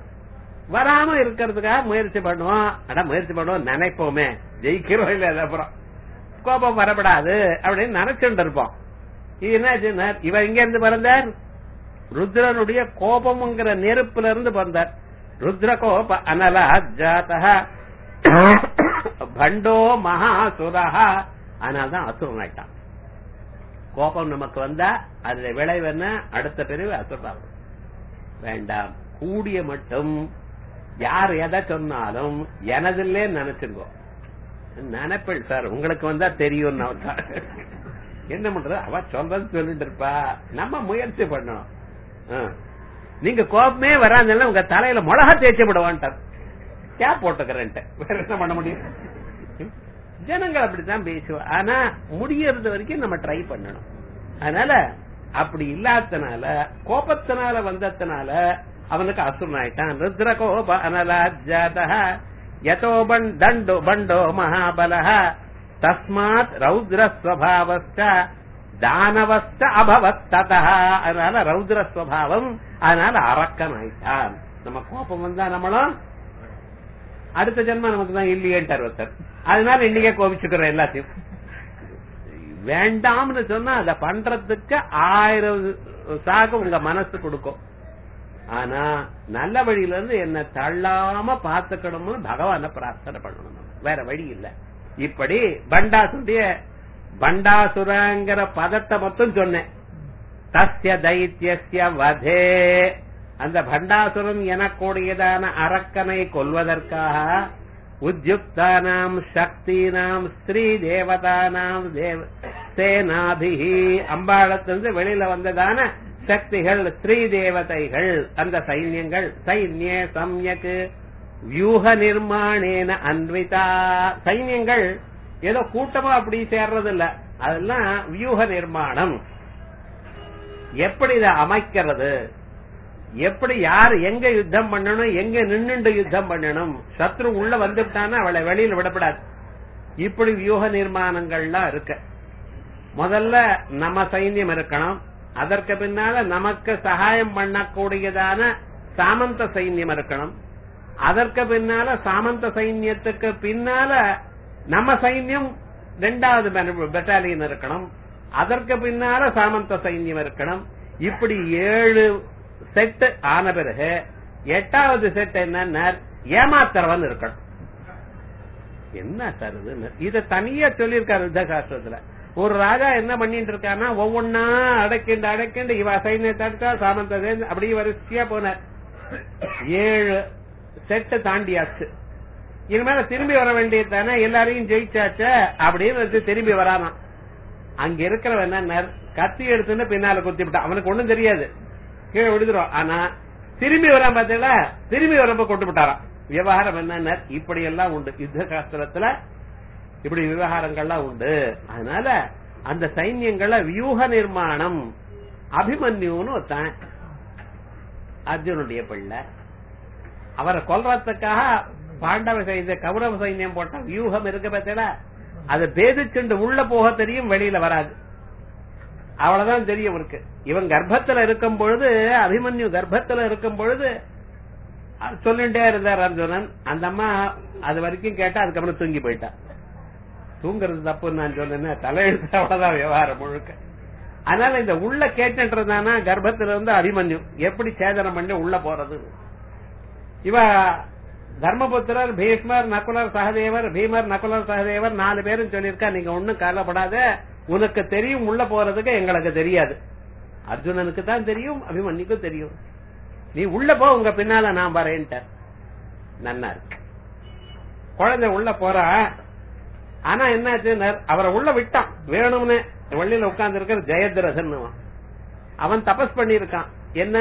வராம இருக்கிறதுக்காக முயற்சி பண்ணுவோம் அட முயற்சி பண்ணுவோம் நினைப்போமே ஜெயிக்கிறோம் இல்ல அப்புறம் கோபம் வரப்படாது அப்படின்னு நினைச்சுட்டு இருப்போம் இது என்ன இவ இங்க இருந்து பிறந்தார் ருத்ரனுடைய கோபம்ங்கிற நெருப்புல இருந்து பிறந்தார் ருத்ர கோப அனலா ஜாத்தா பண்டோ மகாசுரஹா அதனால்தான் அசுரன் ஆயிட்டான் கோபம் நமக்கு வந்தா அதுல விளைவு என்ன அடுத்த பிரிவு அசுரம் வேண்டாம் கூடிய மட்டும் யார் எதை சொன்னாலும் எனதில்லே நினைச்சுங்கோ நினைப்பேன் சார் உங்களுக்கு வந்தா தெரியும் என்ன பண்றது அவ சொல்றது சொல்லிட்டு இருப்பா நம்ம முயற்சி பண்ணணும் நீங்க கோபமே வராதுல்ல உங்க தலையில மிளகா தேய்ச்சி விடுவான்ட்டார் கேப் போட்டுக்கிறேன் வேற என்ன பண்ண முடியும் ஜனங்கள் அப்படித்தான் பேசுவா ஆனா முடியறது வரைக்கும் நம்ம ட்ரை பண்ணணும் அதனால அப்படி இல்லாதனால கோபத்தினால வந்ததுனால அவனுக்கு அசுரன் ஆயிட்டான் ருத்ர கோப அனலாஜாத யதோ தண்டோ பண்டோ மகாபல தஸ்மாத் ரௌத்ரஸ்வபாவஸ்ட தானவஸ்த அபவத் ததா அதனால ரௌத்ரஸ்வபாவம் அதனால அரக்கன் ஆயிட்டான் நம்ம கோபம் வந்தா நம்மளும் அடுத்த ஜென்மம் நமக்கு தான் இல்லையேன்ட்டார் ஒருத்தர் அதனால இன்னைக்கே கோபிச்சுக்கிறோம் எல்லாத்தையும் வேண்டாம்னு சொன்னா அதை பண்றதுக்கு ஆயிரம் சாக உங்க மனசு கொடுக்கும் ஆனா நல்ல வழியில இருந்து என்ன தள்ளாம பாத்துக்கணும்னு பகவான பிரார்த்தனை பண்ணணும் வேற வழி இல்ல இப்படி பண்டாசுடைய பண்டாசுரங்கிற பதத்தை மட்டும் சொன்னேன் தஸ்ய தைத்தியஸ்ய வதே அந்த பண்டாசுரன் எனக்கூடியதான அரக்கனை கொல்வதற்காக உத்யுக்தானாம் சக்தினாம் ஸ்ரீ தேவதானாம் தேவ சேனாபிகி அம்பாளத்திலிருந்து வெளியில வந்ததான சக்திகள் ஸ்ரீ தேவதைகள் அந்த சைன்யங்கள் சைன்ய சம்யக்கு வியூக நிர்மாணேன அன்விதா சைன்யங்கள் ஏதோ கூட்டமா அப்படி சேர்றது இல்ல அதெல்லாம் வியூக நிர்மாணம் எப்படி இதை அமைக்கிறது எப்படி யார் எங்க யுத்தம் பண்ணணும் எங்க நின்னுண்டு யுத்தம் பண்ணணும் சத்ரு உள்ள வந்துட்டானா அவளை வெளியில விடப்படாது இப்படி வியூக நிர்மாணங்கள்லாம் இருக்கு முதல்ல நம்ம சைன்யம் இருக்கணும் அதற்கு பின்னால நமக்கு சகாயம் பண்ணக்கூடியதான சாமந்த சைன்யம் இருக்கணும் அதற்கு பின்னால சாமந்த சைன்யத்துக்கு பின்னால நம்ம சைன்யம் ரெண்டாவது பெட்டாலியன் இருக்கணும் அதற்கு பின்னால சாமந்த சைன்யம் இருக்கணும் இப்படி ஏழு செட் ஆன பிறகு எட்டாவது செட் என்னன்னா ஏமாத்துறவன் இருக்கணும் என்ன சார் இது இத தனியா சொல்லியிருக்காரு யுத்த சாஸ்திரத்துல ஒரு ராஜா என்ன பண்ணிட்டு இருக்காருன்னா ஒவ்வொன்னா அடைக்கிண்டு அடைக்கிண்டு இவ சைன்யத்தை அடிச்சா சாமந்த சைன்யம் அப்படியே வரிசையா போனார் ஏழு செட்டு தாண்டியாச்சு இனிமேல திரும்பி வர வேண்டியது தானே எல்லாரையும் ஜெயிச்சாச்ச அப்படின்னு வந்து திரும்பி வரானா அங்க இருக்கிறவன் என்ன கத்தி எடுத்துன்னு பின்னால குத்தி விட்டான் அவனுக்கு ஒண்ணும் தெரியாது கீழே விடுதுரும் ஆனா திரும்பி வரான் பாத்தீங்களா திரும்பி வரப்ப கொண்டு விட்டாராம் விவகாரம் என்ன இப்படி எல்லாம் உண்டு யுத்த சாஸ்திரத்துல இப்படி விவகாரங்கள்லாம் உண்டு அதனால அந்த சைன்யங்கள வியூக நிர்மாணம் அபிமன்யுன்னு ஒருத்தன் அர்ஜுனுடைய பிள்ளை அவரை கொல்றதுக்காக பாண்டவ சைன்ய கௌரவ சைன்யம் போட்ட வியூகம் இருக்க பத்தில அதை பேதிச்சுண்டு உள்ள போக தெரியும் வெளியில வராது அவ்வளவுதான் தெரியும் இவருக்கு இவன் கர்ப்பத்துல இருக்கும் பொழுது அபிமன்யு கர்ப்பத்துல இருக்கும் பொழுது சொல்லிட்டே இருந்தார் அர்ஜுனன் அந்த அம்மா அது வரைக்கும் கேட்டா அதுக்கப்புறம் தூங்கி போயிட்டா தூங்குறது தப்புன்னு நான் சொன்னேன் தலையெழுத்து அவ்வளவுதான் விவகாரம் முழுக்க அதனால இந்த உள்ள கேட்டுன்றதானா கர்ப்பத்துல இருந்து அபிமன்யு எப்படி சேதனம் பண்ணி உள்ள போறது இவ தர்மபுத்திரர் பீஷ்மர் நகுலர் சகதேவர் பீமர் நகுலர் சகதேவர் நாலு பேரும் சொல்லியிருக்கா நீங்க ஒண்ணும் கவலைப்படாத உனக்கு தெரியும் உள்ள போறதுக்கு எங்களுக்கு தெரியாது அர்ஜுனனுக்கு தான் தெரியும் அபிமன்யுக்கும் தெரியும் நீ உள்ள போ உங்க பின்னால நான் வரேன்ட்ட நன்னா இருக்கு குழந்தை உள்ள போறா ஆனா என்னாச்சு அவரை உள்ள விட்டான் வேணும்னு வள்ளியில உட்கார்ந்து இருக்கிற ஜெயத்ரதன் அவன் தபஸ் பண்ணிருக்கான் என்ன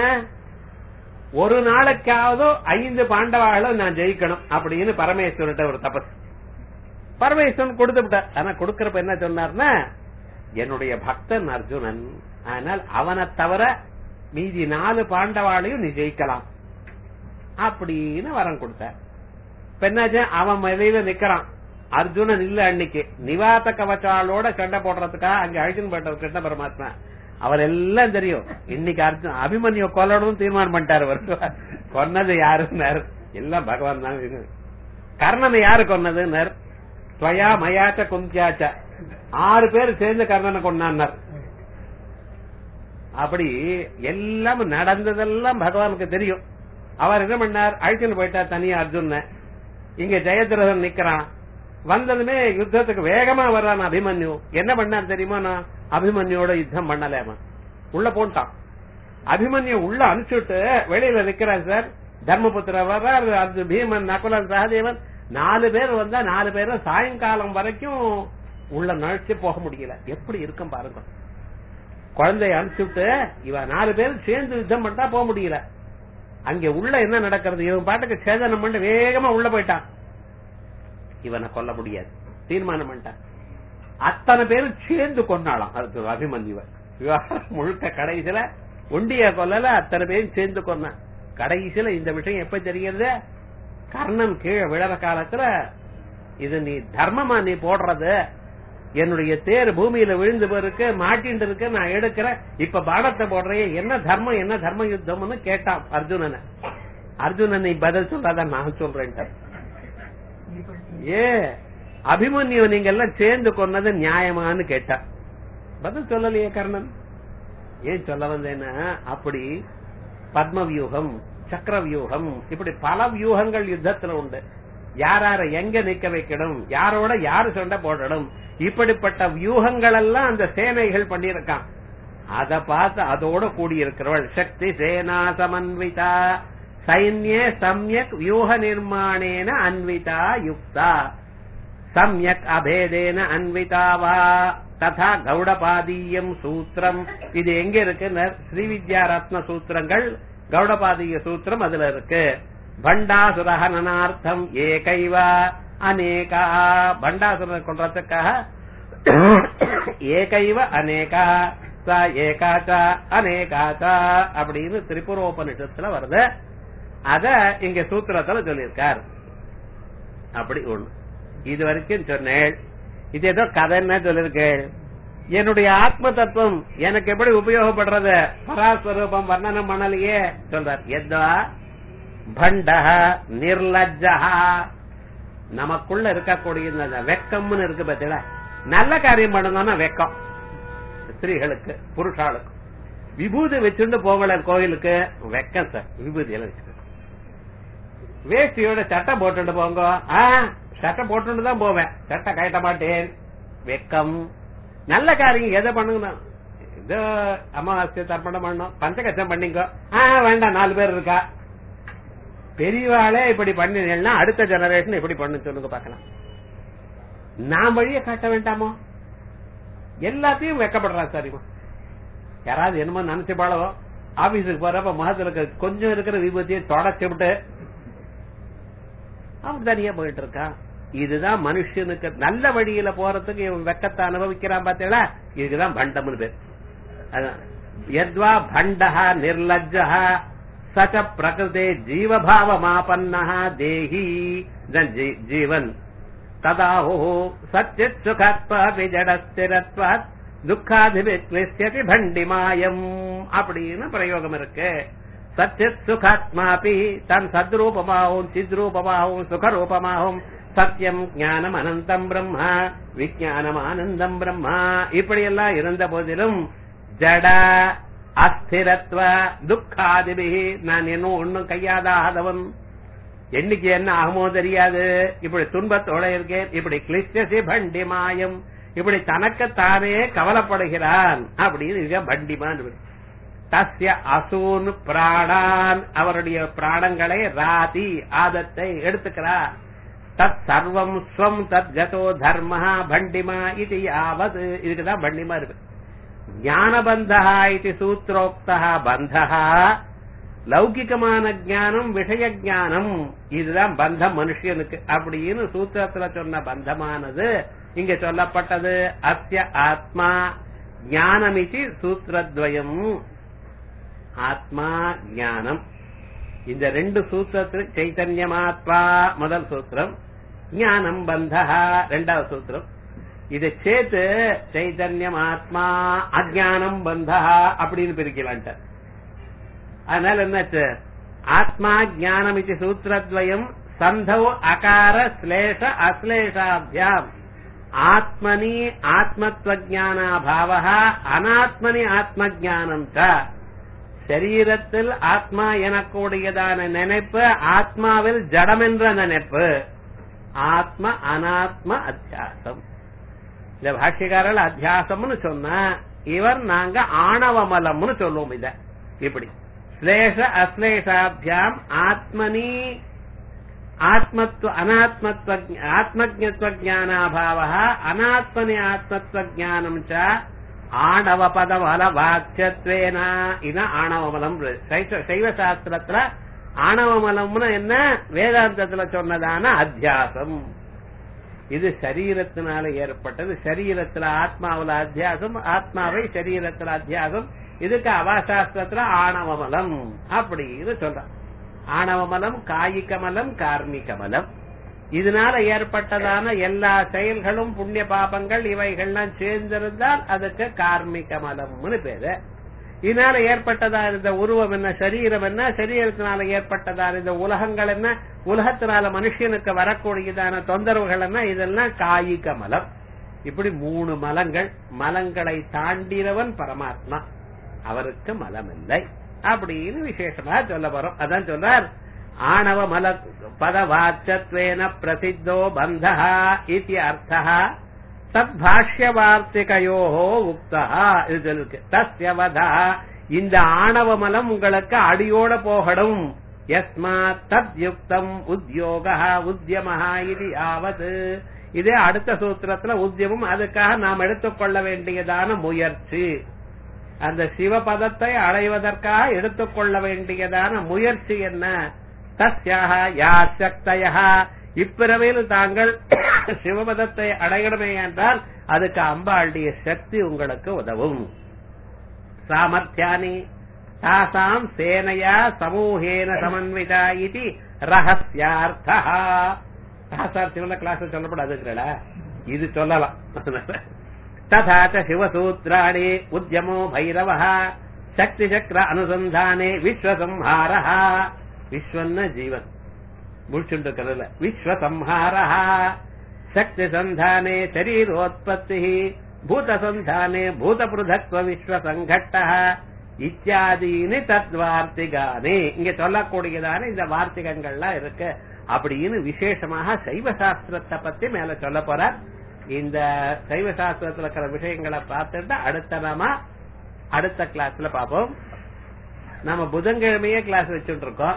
ஒரு நாளைக்காவது ஐந்து பாண்டவாளும் நான் ஜெயிக்கணும் அப்படின்னு பரமேஸ்வரன் ஒரு தபஸ் பரமேஸ்வரன் கொடுத்து விட்டார் ஆனா கொடுக்கறப்ப என்ன சொன்னார்னா என்னுடைய பக்தன் அர்ஜுனன் ஆனால் அவனை தவிர மீதி நாலு பாண்டவாளையும் நீ ஜெயிக்கலாம் அப்படின்னு வரம் கொடுத்தார் இப்ப என்னாச்சு அவன் வெளியில நிக்கிறான் அர்ஜுனன் இல்ல அன்னைக்கு நிவாத கவச்சாலோட சண்டை போடுறதுக்காக அங்க அழிச்சுன்னு போயிட்டார் கிருஷ்ண பரமாத்மா அவர் எல்லாம் தெரியும் இன்னைக்கு அர்ஜுன் அபிமன்யு கொல்லணும் தீர்மானம் பண்ணிட்டாரு அவர் கொன்னது யாருன்னாரு எல்லாம் பகவான் தான் கர்ணனை யாரு கொன்னதுன்னார் துவயா மயாச்ச குந்தியாச்ச ஆறு பேர் சேர்ந்து கர்ணனை கொண்டான்னார் அப்படி எல்லாம் நடந்ததெல்லாம் பகவானுக்கு தெரியும் அவர் என்ன பண்ணார் அழிச்சுன்னு போயிட்டார் தனியா அர்ஜுன இங்க ஜெயத்ரதன் நிக்கிறான் வந்ததுமே யுத்தத்துக்கு வேகமா வர்றான் அபிமன்யு என்ன பண்ணார் தெரியுமா நான் அபிமன்யோட யுத்தம் பண்ணலாமா உள்ள போட்டான் அபிமன்யு உள்ள அனுப்பிச்சுட்டு வெளியில நிக்கிறான் சார் தர்மபுத்திர வர்றார் அது பீமன் நகுலன் சகதேவன் நாலு பேர் வந்தா நாலு பேரும் சாயங்காலம் வரைக்கும் உள்ள நழைச்சு போக முடியல எப்படி இருக்கும் பாருங்க குழந்தைய அனுப்பிச்சுட்டு இவ நாலு பேர் சேர்ந்து யுத்தம் பண்ணா போக முடியல அங்க உள்ள என்ன நடக்கிறது இவன் பாட்டுக்கு சேதனம் பண்ணி வேகமா உள்ள போயிட்டான் இவனை கொல்ல முடியாது தீர்மானம் பண்ணிட்டான் அத்தனை பேரும் சேர்ந்து கொண்டாளாம் அது அபிமன்யுவ விவகாரம் முழுக்க கடைசியில ஒண்டிய கொல்லல அத்தனை பேரும் சேர்ந்து கொண்டான் கடைசியில இந்த விஷயம் எப்ப தெரிகிறது கர்ணன் கீழே விழற காலத்துல இது நீ தர்மமா நீ போடுறது என்னுடைய தேர் பூமியில விழுந்து போயிருக்கு மாட்டின்னு இருக்கு நான் எடுக்கிறேன் இப்ப பானத்தை போடுறேன் என்ன தர்மம் என்ன தர்ம யுத்தம்னு கேட்டான் அர்ஜுனனை அர்ஜுனன் நீ பதில் சொல்லாத நான் சொல்றேன் ஏ அபிமன்யு நீங்க எல்லாம் சேர்ந்து கொன்னது நியாயமான்னு கேட்டா பதில் சொல்லலையே கர்ணன் ஏன் சொல்ல வந்தேன்னா அப்படி பத்ம வியூகம் சக்கர வியூகம் இப்படி பல வியூகங்கள் யுத்தத்துல உண்டு யாரார எங்க நிக்க வைக்கணும் யாரோட யாரு சண்டை போடணும் இப்படிப்பட்ட வியூகங்கள் எல்லாம் அந்த சேனைகள் பண்ணியிருக்கான் அத பார்த்து அதோட கூடியிருக்கிறவள் சக்தி சேனா சமன்விதா சைன்யே சம்யக் வியூக நிர்மாணேன அன்விதா யுக்தா சம்யக் அபேதேன அன்விதா வா ததா கௌடபாதீயம் சூத்திரம் இது எங்க இருக்கு ஸ்ரீவித்யா ரத்ன சூத்திரங்கள் கௌடபாதீய சூத்திரம் அதுல இருக்கு பண்டாசுரஹனனார்த்தம் ஏகைவ அநேகா பண்டாசுரனை கொள்றதுக்காக ஏகைவ அநேகா ச ஏகாச்சா அநேகாச்சா அப்படின்னு திரிபுரோபனிஷத்துல வருது அத இங்க சூத்திரத்துல சொல்லியிருக்கார் அப்படி ஒண்ணு இது வரைக்கும் சொன்னேன் இது ஏதோ கதைன்னு சொல்லிருக்கேள் என்னுடைய ஆத்ம தத்துவம் எனக்கு எப்படி உபயோகப்படுறது பராஸ்வரூபம் வர்ணனம் பண்ணலையே சொல்றார் எதா பண்டஹ நிர்லஜ்ஜஹ நமக்குள்ள இருக்கக்கூடிய இந்த வெக்கம்னு இருக்கு பார்த்தீங்களா நல்ல காரியம் பண்ணணும்னா வெக்கம் ஸ்திரீகளுக்கு புருஷாளுக்கு விபூதி வச்சுட்டு போகல கோயிலுக்கு வெக்கம் சார் விபூதி எல்லாம் வச்சுக்க வேஷ்டியோட சட்டை போட்டுட்டு போங்க ஆ சட்டை போட்டுட்டு தான் போவேன் சட்டை கட்ட மாட்டேன் வெக்கம் நல்ல காரியம் எதை பண்ணுங்க இது அமாவாசை தர்ப்பணம் பண்ணணும் பஞ்சகச்சம் பண்ணிங்க ஆ வேண்டாம் நாலு பேர் இருக்கா பெரியவாளே இப்படி பண்ணினா அடுத்த ஜெனரேஷன் எப்படி பண்ணு சொல்லுங்க பாக்கலாம் நான் வழிய காட்ட வேண்டாமோ எல்லாத்தையும் வெக்கப்படுறா சரிமா யாராவது என்னமோ நினைச்சு பாழவோ ஆபீஸுக்கு போறப்ப முகத்துல இருக்க கொஞ்சம் இருக்கிற விபத்தியை தொடச்சு விட்டு அவன் தனியா போயிட்டு இருக்கான் இதுதான் மனுஷனுக்கு நல்ல வழியில போறதுக்கு இவன் வெக்கத்தை அனுபவிக்கிறான் பார்த்தீங்களா இதுக்குதான் பண்டம்னு பேர் அதான். யத்வா பண்டஹ நிர்லஜ்ஜஹ சச்ச பிரகிருதே ஜீவபாவமாபன்னஹ தேஹி இதான் ஜீ- ஜீவன் ததாஹோ சச்சித் சுகத்வாபி ஜடஸ்திரத்வாத் துக்காதிபிக்லிஸ்யதி பண்டிமாயம் அப்படின்னு பிரயோகம் இருக்கு சச்சித் சுகாத்மாபி தன் சத்ரூபமாகவும் சித்ரூபமாகவும் சுகரூபமாகவும் சத்தியம் ஞானம் அனந்தம் பிரம்மா விஜயானம் ஆனந்தம் பிரம்மா இப்படி எல்லாம் இருந்த போதிலும் ஜட அஸ்திரத்வ துக்காதிபி நான் இன்னும் ஒன்னும் கையாதாதவன் என்னைக்கு என்ன ஆகுமோ தெரியாது இப்படி துன்பத்தோட இருக்கேன் இப்படி கிளிஷ்டசி பண்டி மாயம் இப்படி தனக்குத்தானே கவலைப்படுகிறான் அப்படின்னு இருக்க பண்டிமான் தஸ்ய அசூன் பிராணான் அவருடைய பிராணங்களை ராதி ஆதத்தை எடுத்துக்கிறார் தத் சர்வம் ஸ்வம் தத் கதோ தர்ம பண்டிமா இது யாவது இதுக்குதான் பண்டிமா இருக்கு ஞானபந்தா இது சூத்ரோக்தா பந்தா லௌகிகமான ஞானம் விஷய ஞானம் இதுதான் பந்தம் மனுஷனுக்கு அப்படின்னு சூத்திரத்துல சொன்ன பந்தமானது இங்க சொல்லப்பட்டது அஸ்ய ஆத்மா ஞானமிதி சூத்திரத்வயம் ஆத்மா ஞானம் இந்த ரெண்டு சூத்திரத்தில் சைத்தன்யமாத்மா முதல் சூத்திரம் ஞானம் பந்தா ரெண்டாவது சூத்திரம் இதை சேர்த்து சைத்தன்யம் ஆத்மா அஜானம் பந்தா அப்படின்னு பிரிக்கலான்ட்டு அதனால என்னாச்சு ஆத்மா ஜானம் இது சூத்திரத்வயம் சந்தௌ அகார ஸ்லேஷ அஸ்லேஷாபியாம் ஆத்மனி ஆத்மத்வஜானாபாவ அனாத்மனி ஆத்மஜானம் ச சரீரத்தில் ஆத்மா எனக்கூடியதான நினைப்பு ஆத்மாவில் ஜடமென்ற நினைப்பு ஆத்ம அனாத்ம அத்தியாசம் இந்த பாஷ்யக்காரர்கள் அத்தியாசம்னு சொன்னா இவர் நாங்க ஆணவமலம்னு சொல்லுவோம் இத இப்படி ஸ்லேஷ அஸ்லேஷாபியாம் ஆத்மனி ஆத்மத்வ அனாத்மத்வ ஆத்மஜத்வ ஜானாபாவ அனாத்மனி ஆத்மத்வ ஜானம் ச ஆணவ பதவல வாக்கியத்வேன இது ஆணவமலம் சைவ- சைவ சாஸ்திரத்துல ஆணவமலம்னு என்ன வேதாந்தத்துல சொன்னதான அத்தியாசம் இது சரீரத்தினால ஏற்பட்டது சரீரத்துல ஆத்மாவுல அத்தியாசம் ஆத்மாவை சரீரத்துல அத்தியாசம் இதுக்கு அவாசாஸ்திரத்துல ஆணவமலம் அப்படின்னு சொல்றான் ஆணவமலம் காயிகமலம் கார்மிகமலம் இதனால ஏற்பட்டதான எல்லா செயல்களும் புண்ணிய பாபங்கள் இவைகள்லாம் சேர்ந்திருந்தால் அதுக்கு கார்மிக மலம்னு பேரு இதனால ஏற்பட்டதா இந்த உருவம் என்ன சரீரம் என்ன சரீரத்தினால ஏற்பட்டதா இந்த உலகங்கள் என்ன உலகத்தினால மனுஷனுக்கு வரக்கூடியதான தொந்தரவுகள் என்ன இதெல்லாம் காயிக மலம் இப்படி மூணு மலங்கள் மலங்களை தாண்டினவன் பரமாத்மா அவருக்கு மலம் இல்லை அப்படின்னு விசேஷமா சொல்ல போறோம் அதான் சொல்றார் ஆணவ மல பதவாச்சத்வேன பிரசித்தோ பந்தா இது அர்த்தா தத் பாஷ்ய வார்த்திகையோ உக்தா இது சொல்லிருக்கு தஸ்ய வதா இந்த ஆணவ மலம் உங்களுக்கு அடியோட போகணும் யஸ்மாத் தத் யுக்தம் உத்யோக உத்தியமஹா இது ஆவது இதே அடுத்த சூத்திரத்துல உத்தியமம் அதுக்காக நாம் எடுத்துக்கொள்ள வேண்டியதான முயற்சி அந்த சிவபதத்தை அடைவதற்காக எடுத்துக்கொள்ள வேண்டியதான முயற்சி என்ன தஸ்யாக யா சக்தயா இப்பிறவையில் தாங்கள் சிவபதத்தை அடையணுமே என்றால் அதுக்கு அம்பாளுடைய சக்தி உங்களுக்கு உதவும் சாமர்த்தியானி தாசாம் சேனையா சமூகேன சமன்விதா இது ரகசியார்த்தா ரகசார்த்தியம் கிளாஸ் சொல்லப்படாதுங்கிறடா இது சொல்லலாம் तथा च शिवसूत्राणि उद्यमो भैरवः शक्तिचक्र अनुसन्धाने विश्वसंहारः विश्वन्न जीवन् मुळ्चुण्डकरल विश्वसंहारः शक्तिसन्धाने शरीरोत्पत्तिः भूतसन्धाने भूतपृथक्त्व विश्वसङ्घट्टः இத்தியாதீனு தத்வார்த்திகானே இங்க சொல்லக்கூடியதான இந்த வார்த்திகங்கள்லாம் இருக்கு அப்படின்னு விசேஷமாக சைவ சாஸ்திரத்தை பத்தி மேல சொல்ல போறார் இந்த சைவ சாஸ்திரத்துல இருக்கிற விஷயங்களை பார்த்துட்டு அடுத்த நாம அடுத்த கிளாஸ்ல பார்ப்போம் நம்ம புதன்கிழமையே கிளாஸ் வச்சுட்டு இருக்கோம்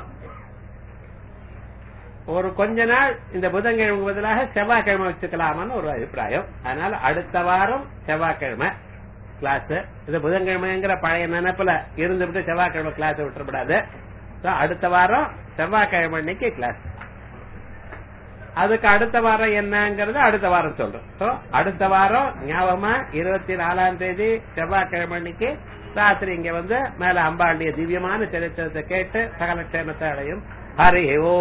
ஒரு கொஞ்ச நாள் இந்த புதன்கிழமை பதிலாக செவ்வாய்க்கிழமை வச்சுக்கலாமான்னு ஒரு அபிப்பிராயம் அதனால அடுத்த வாரம் செவ்வாய்க்கிழமை கிளாஸ் இது புதன்கிழமைங்கிற பழைய நினைப்புல இருந்துவிட்டு செவ்வாய்க்கிழமை கிளாஸ் விட்டுறக்கூடாது So, அடுத்த வாரம் செவ்வாய்க்கிழமை அன்னைக்கு கிளாஸ் அதுக்கு அடுத்த வாரம் என்னங்கறது அடுத்த வாரம் சொல்றோம் So, அடுத்த வாரம் ஞாபகமா இருபத்தி நாலாம் தேதி செவ்வாய்க்கிழமை அன்னைக்கு ராத்திரி இங்க வந்து மேல அம்பாண்டிய திவ்யமான சரித்திரத்தை கேட்டு சகல க்ஷேமத்தை அடையும் ஹரி ஓ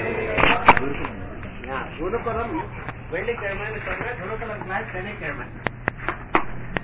குருகுலம் வெள்ளிக்கிழமை சொன்னா குருகுலம் கிளாஸ் சனிக்கிழமை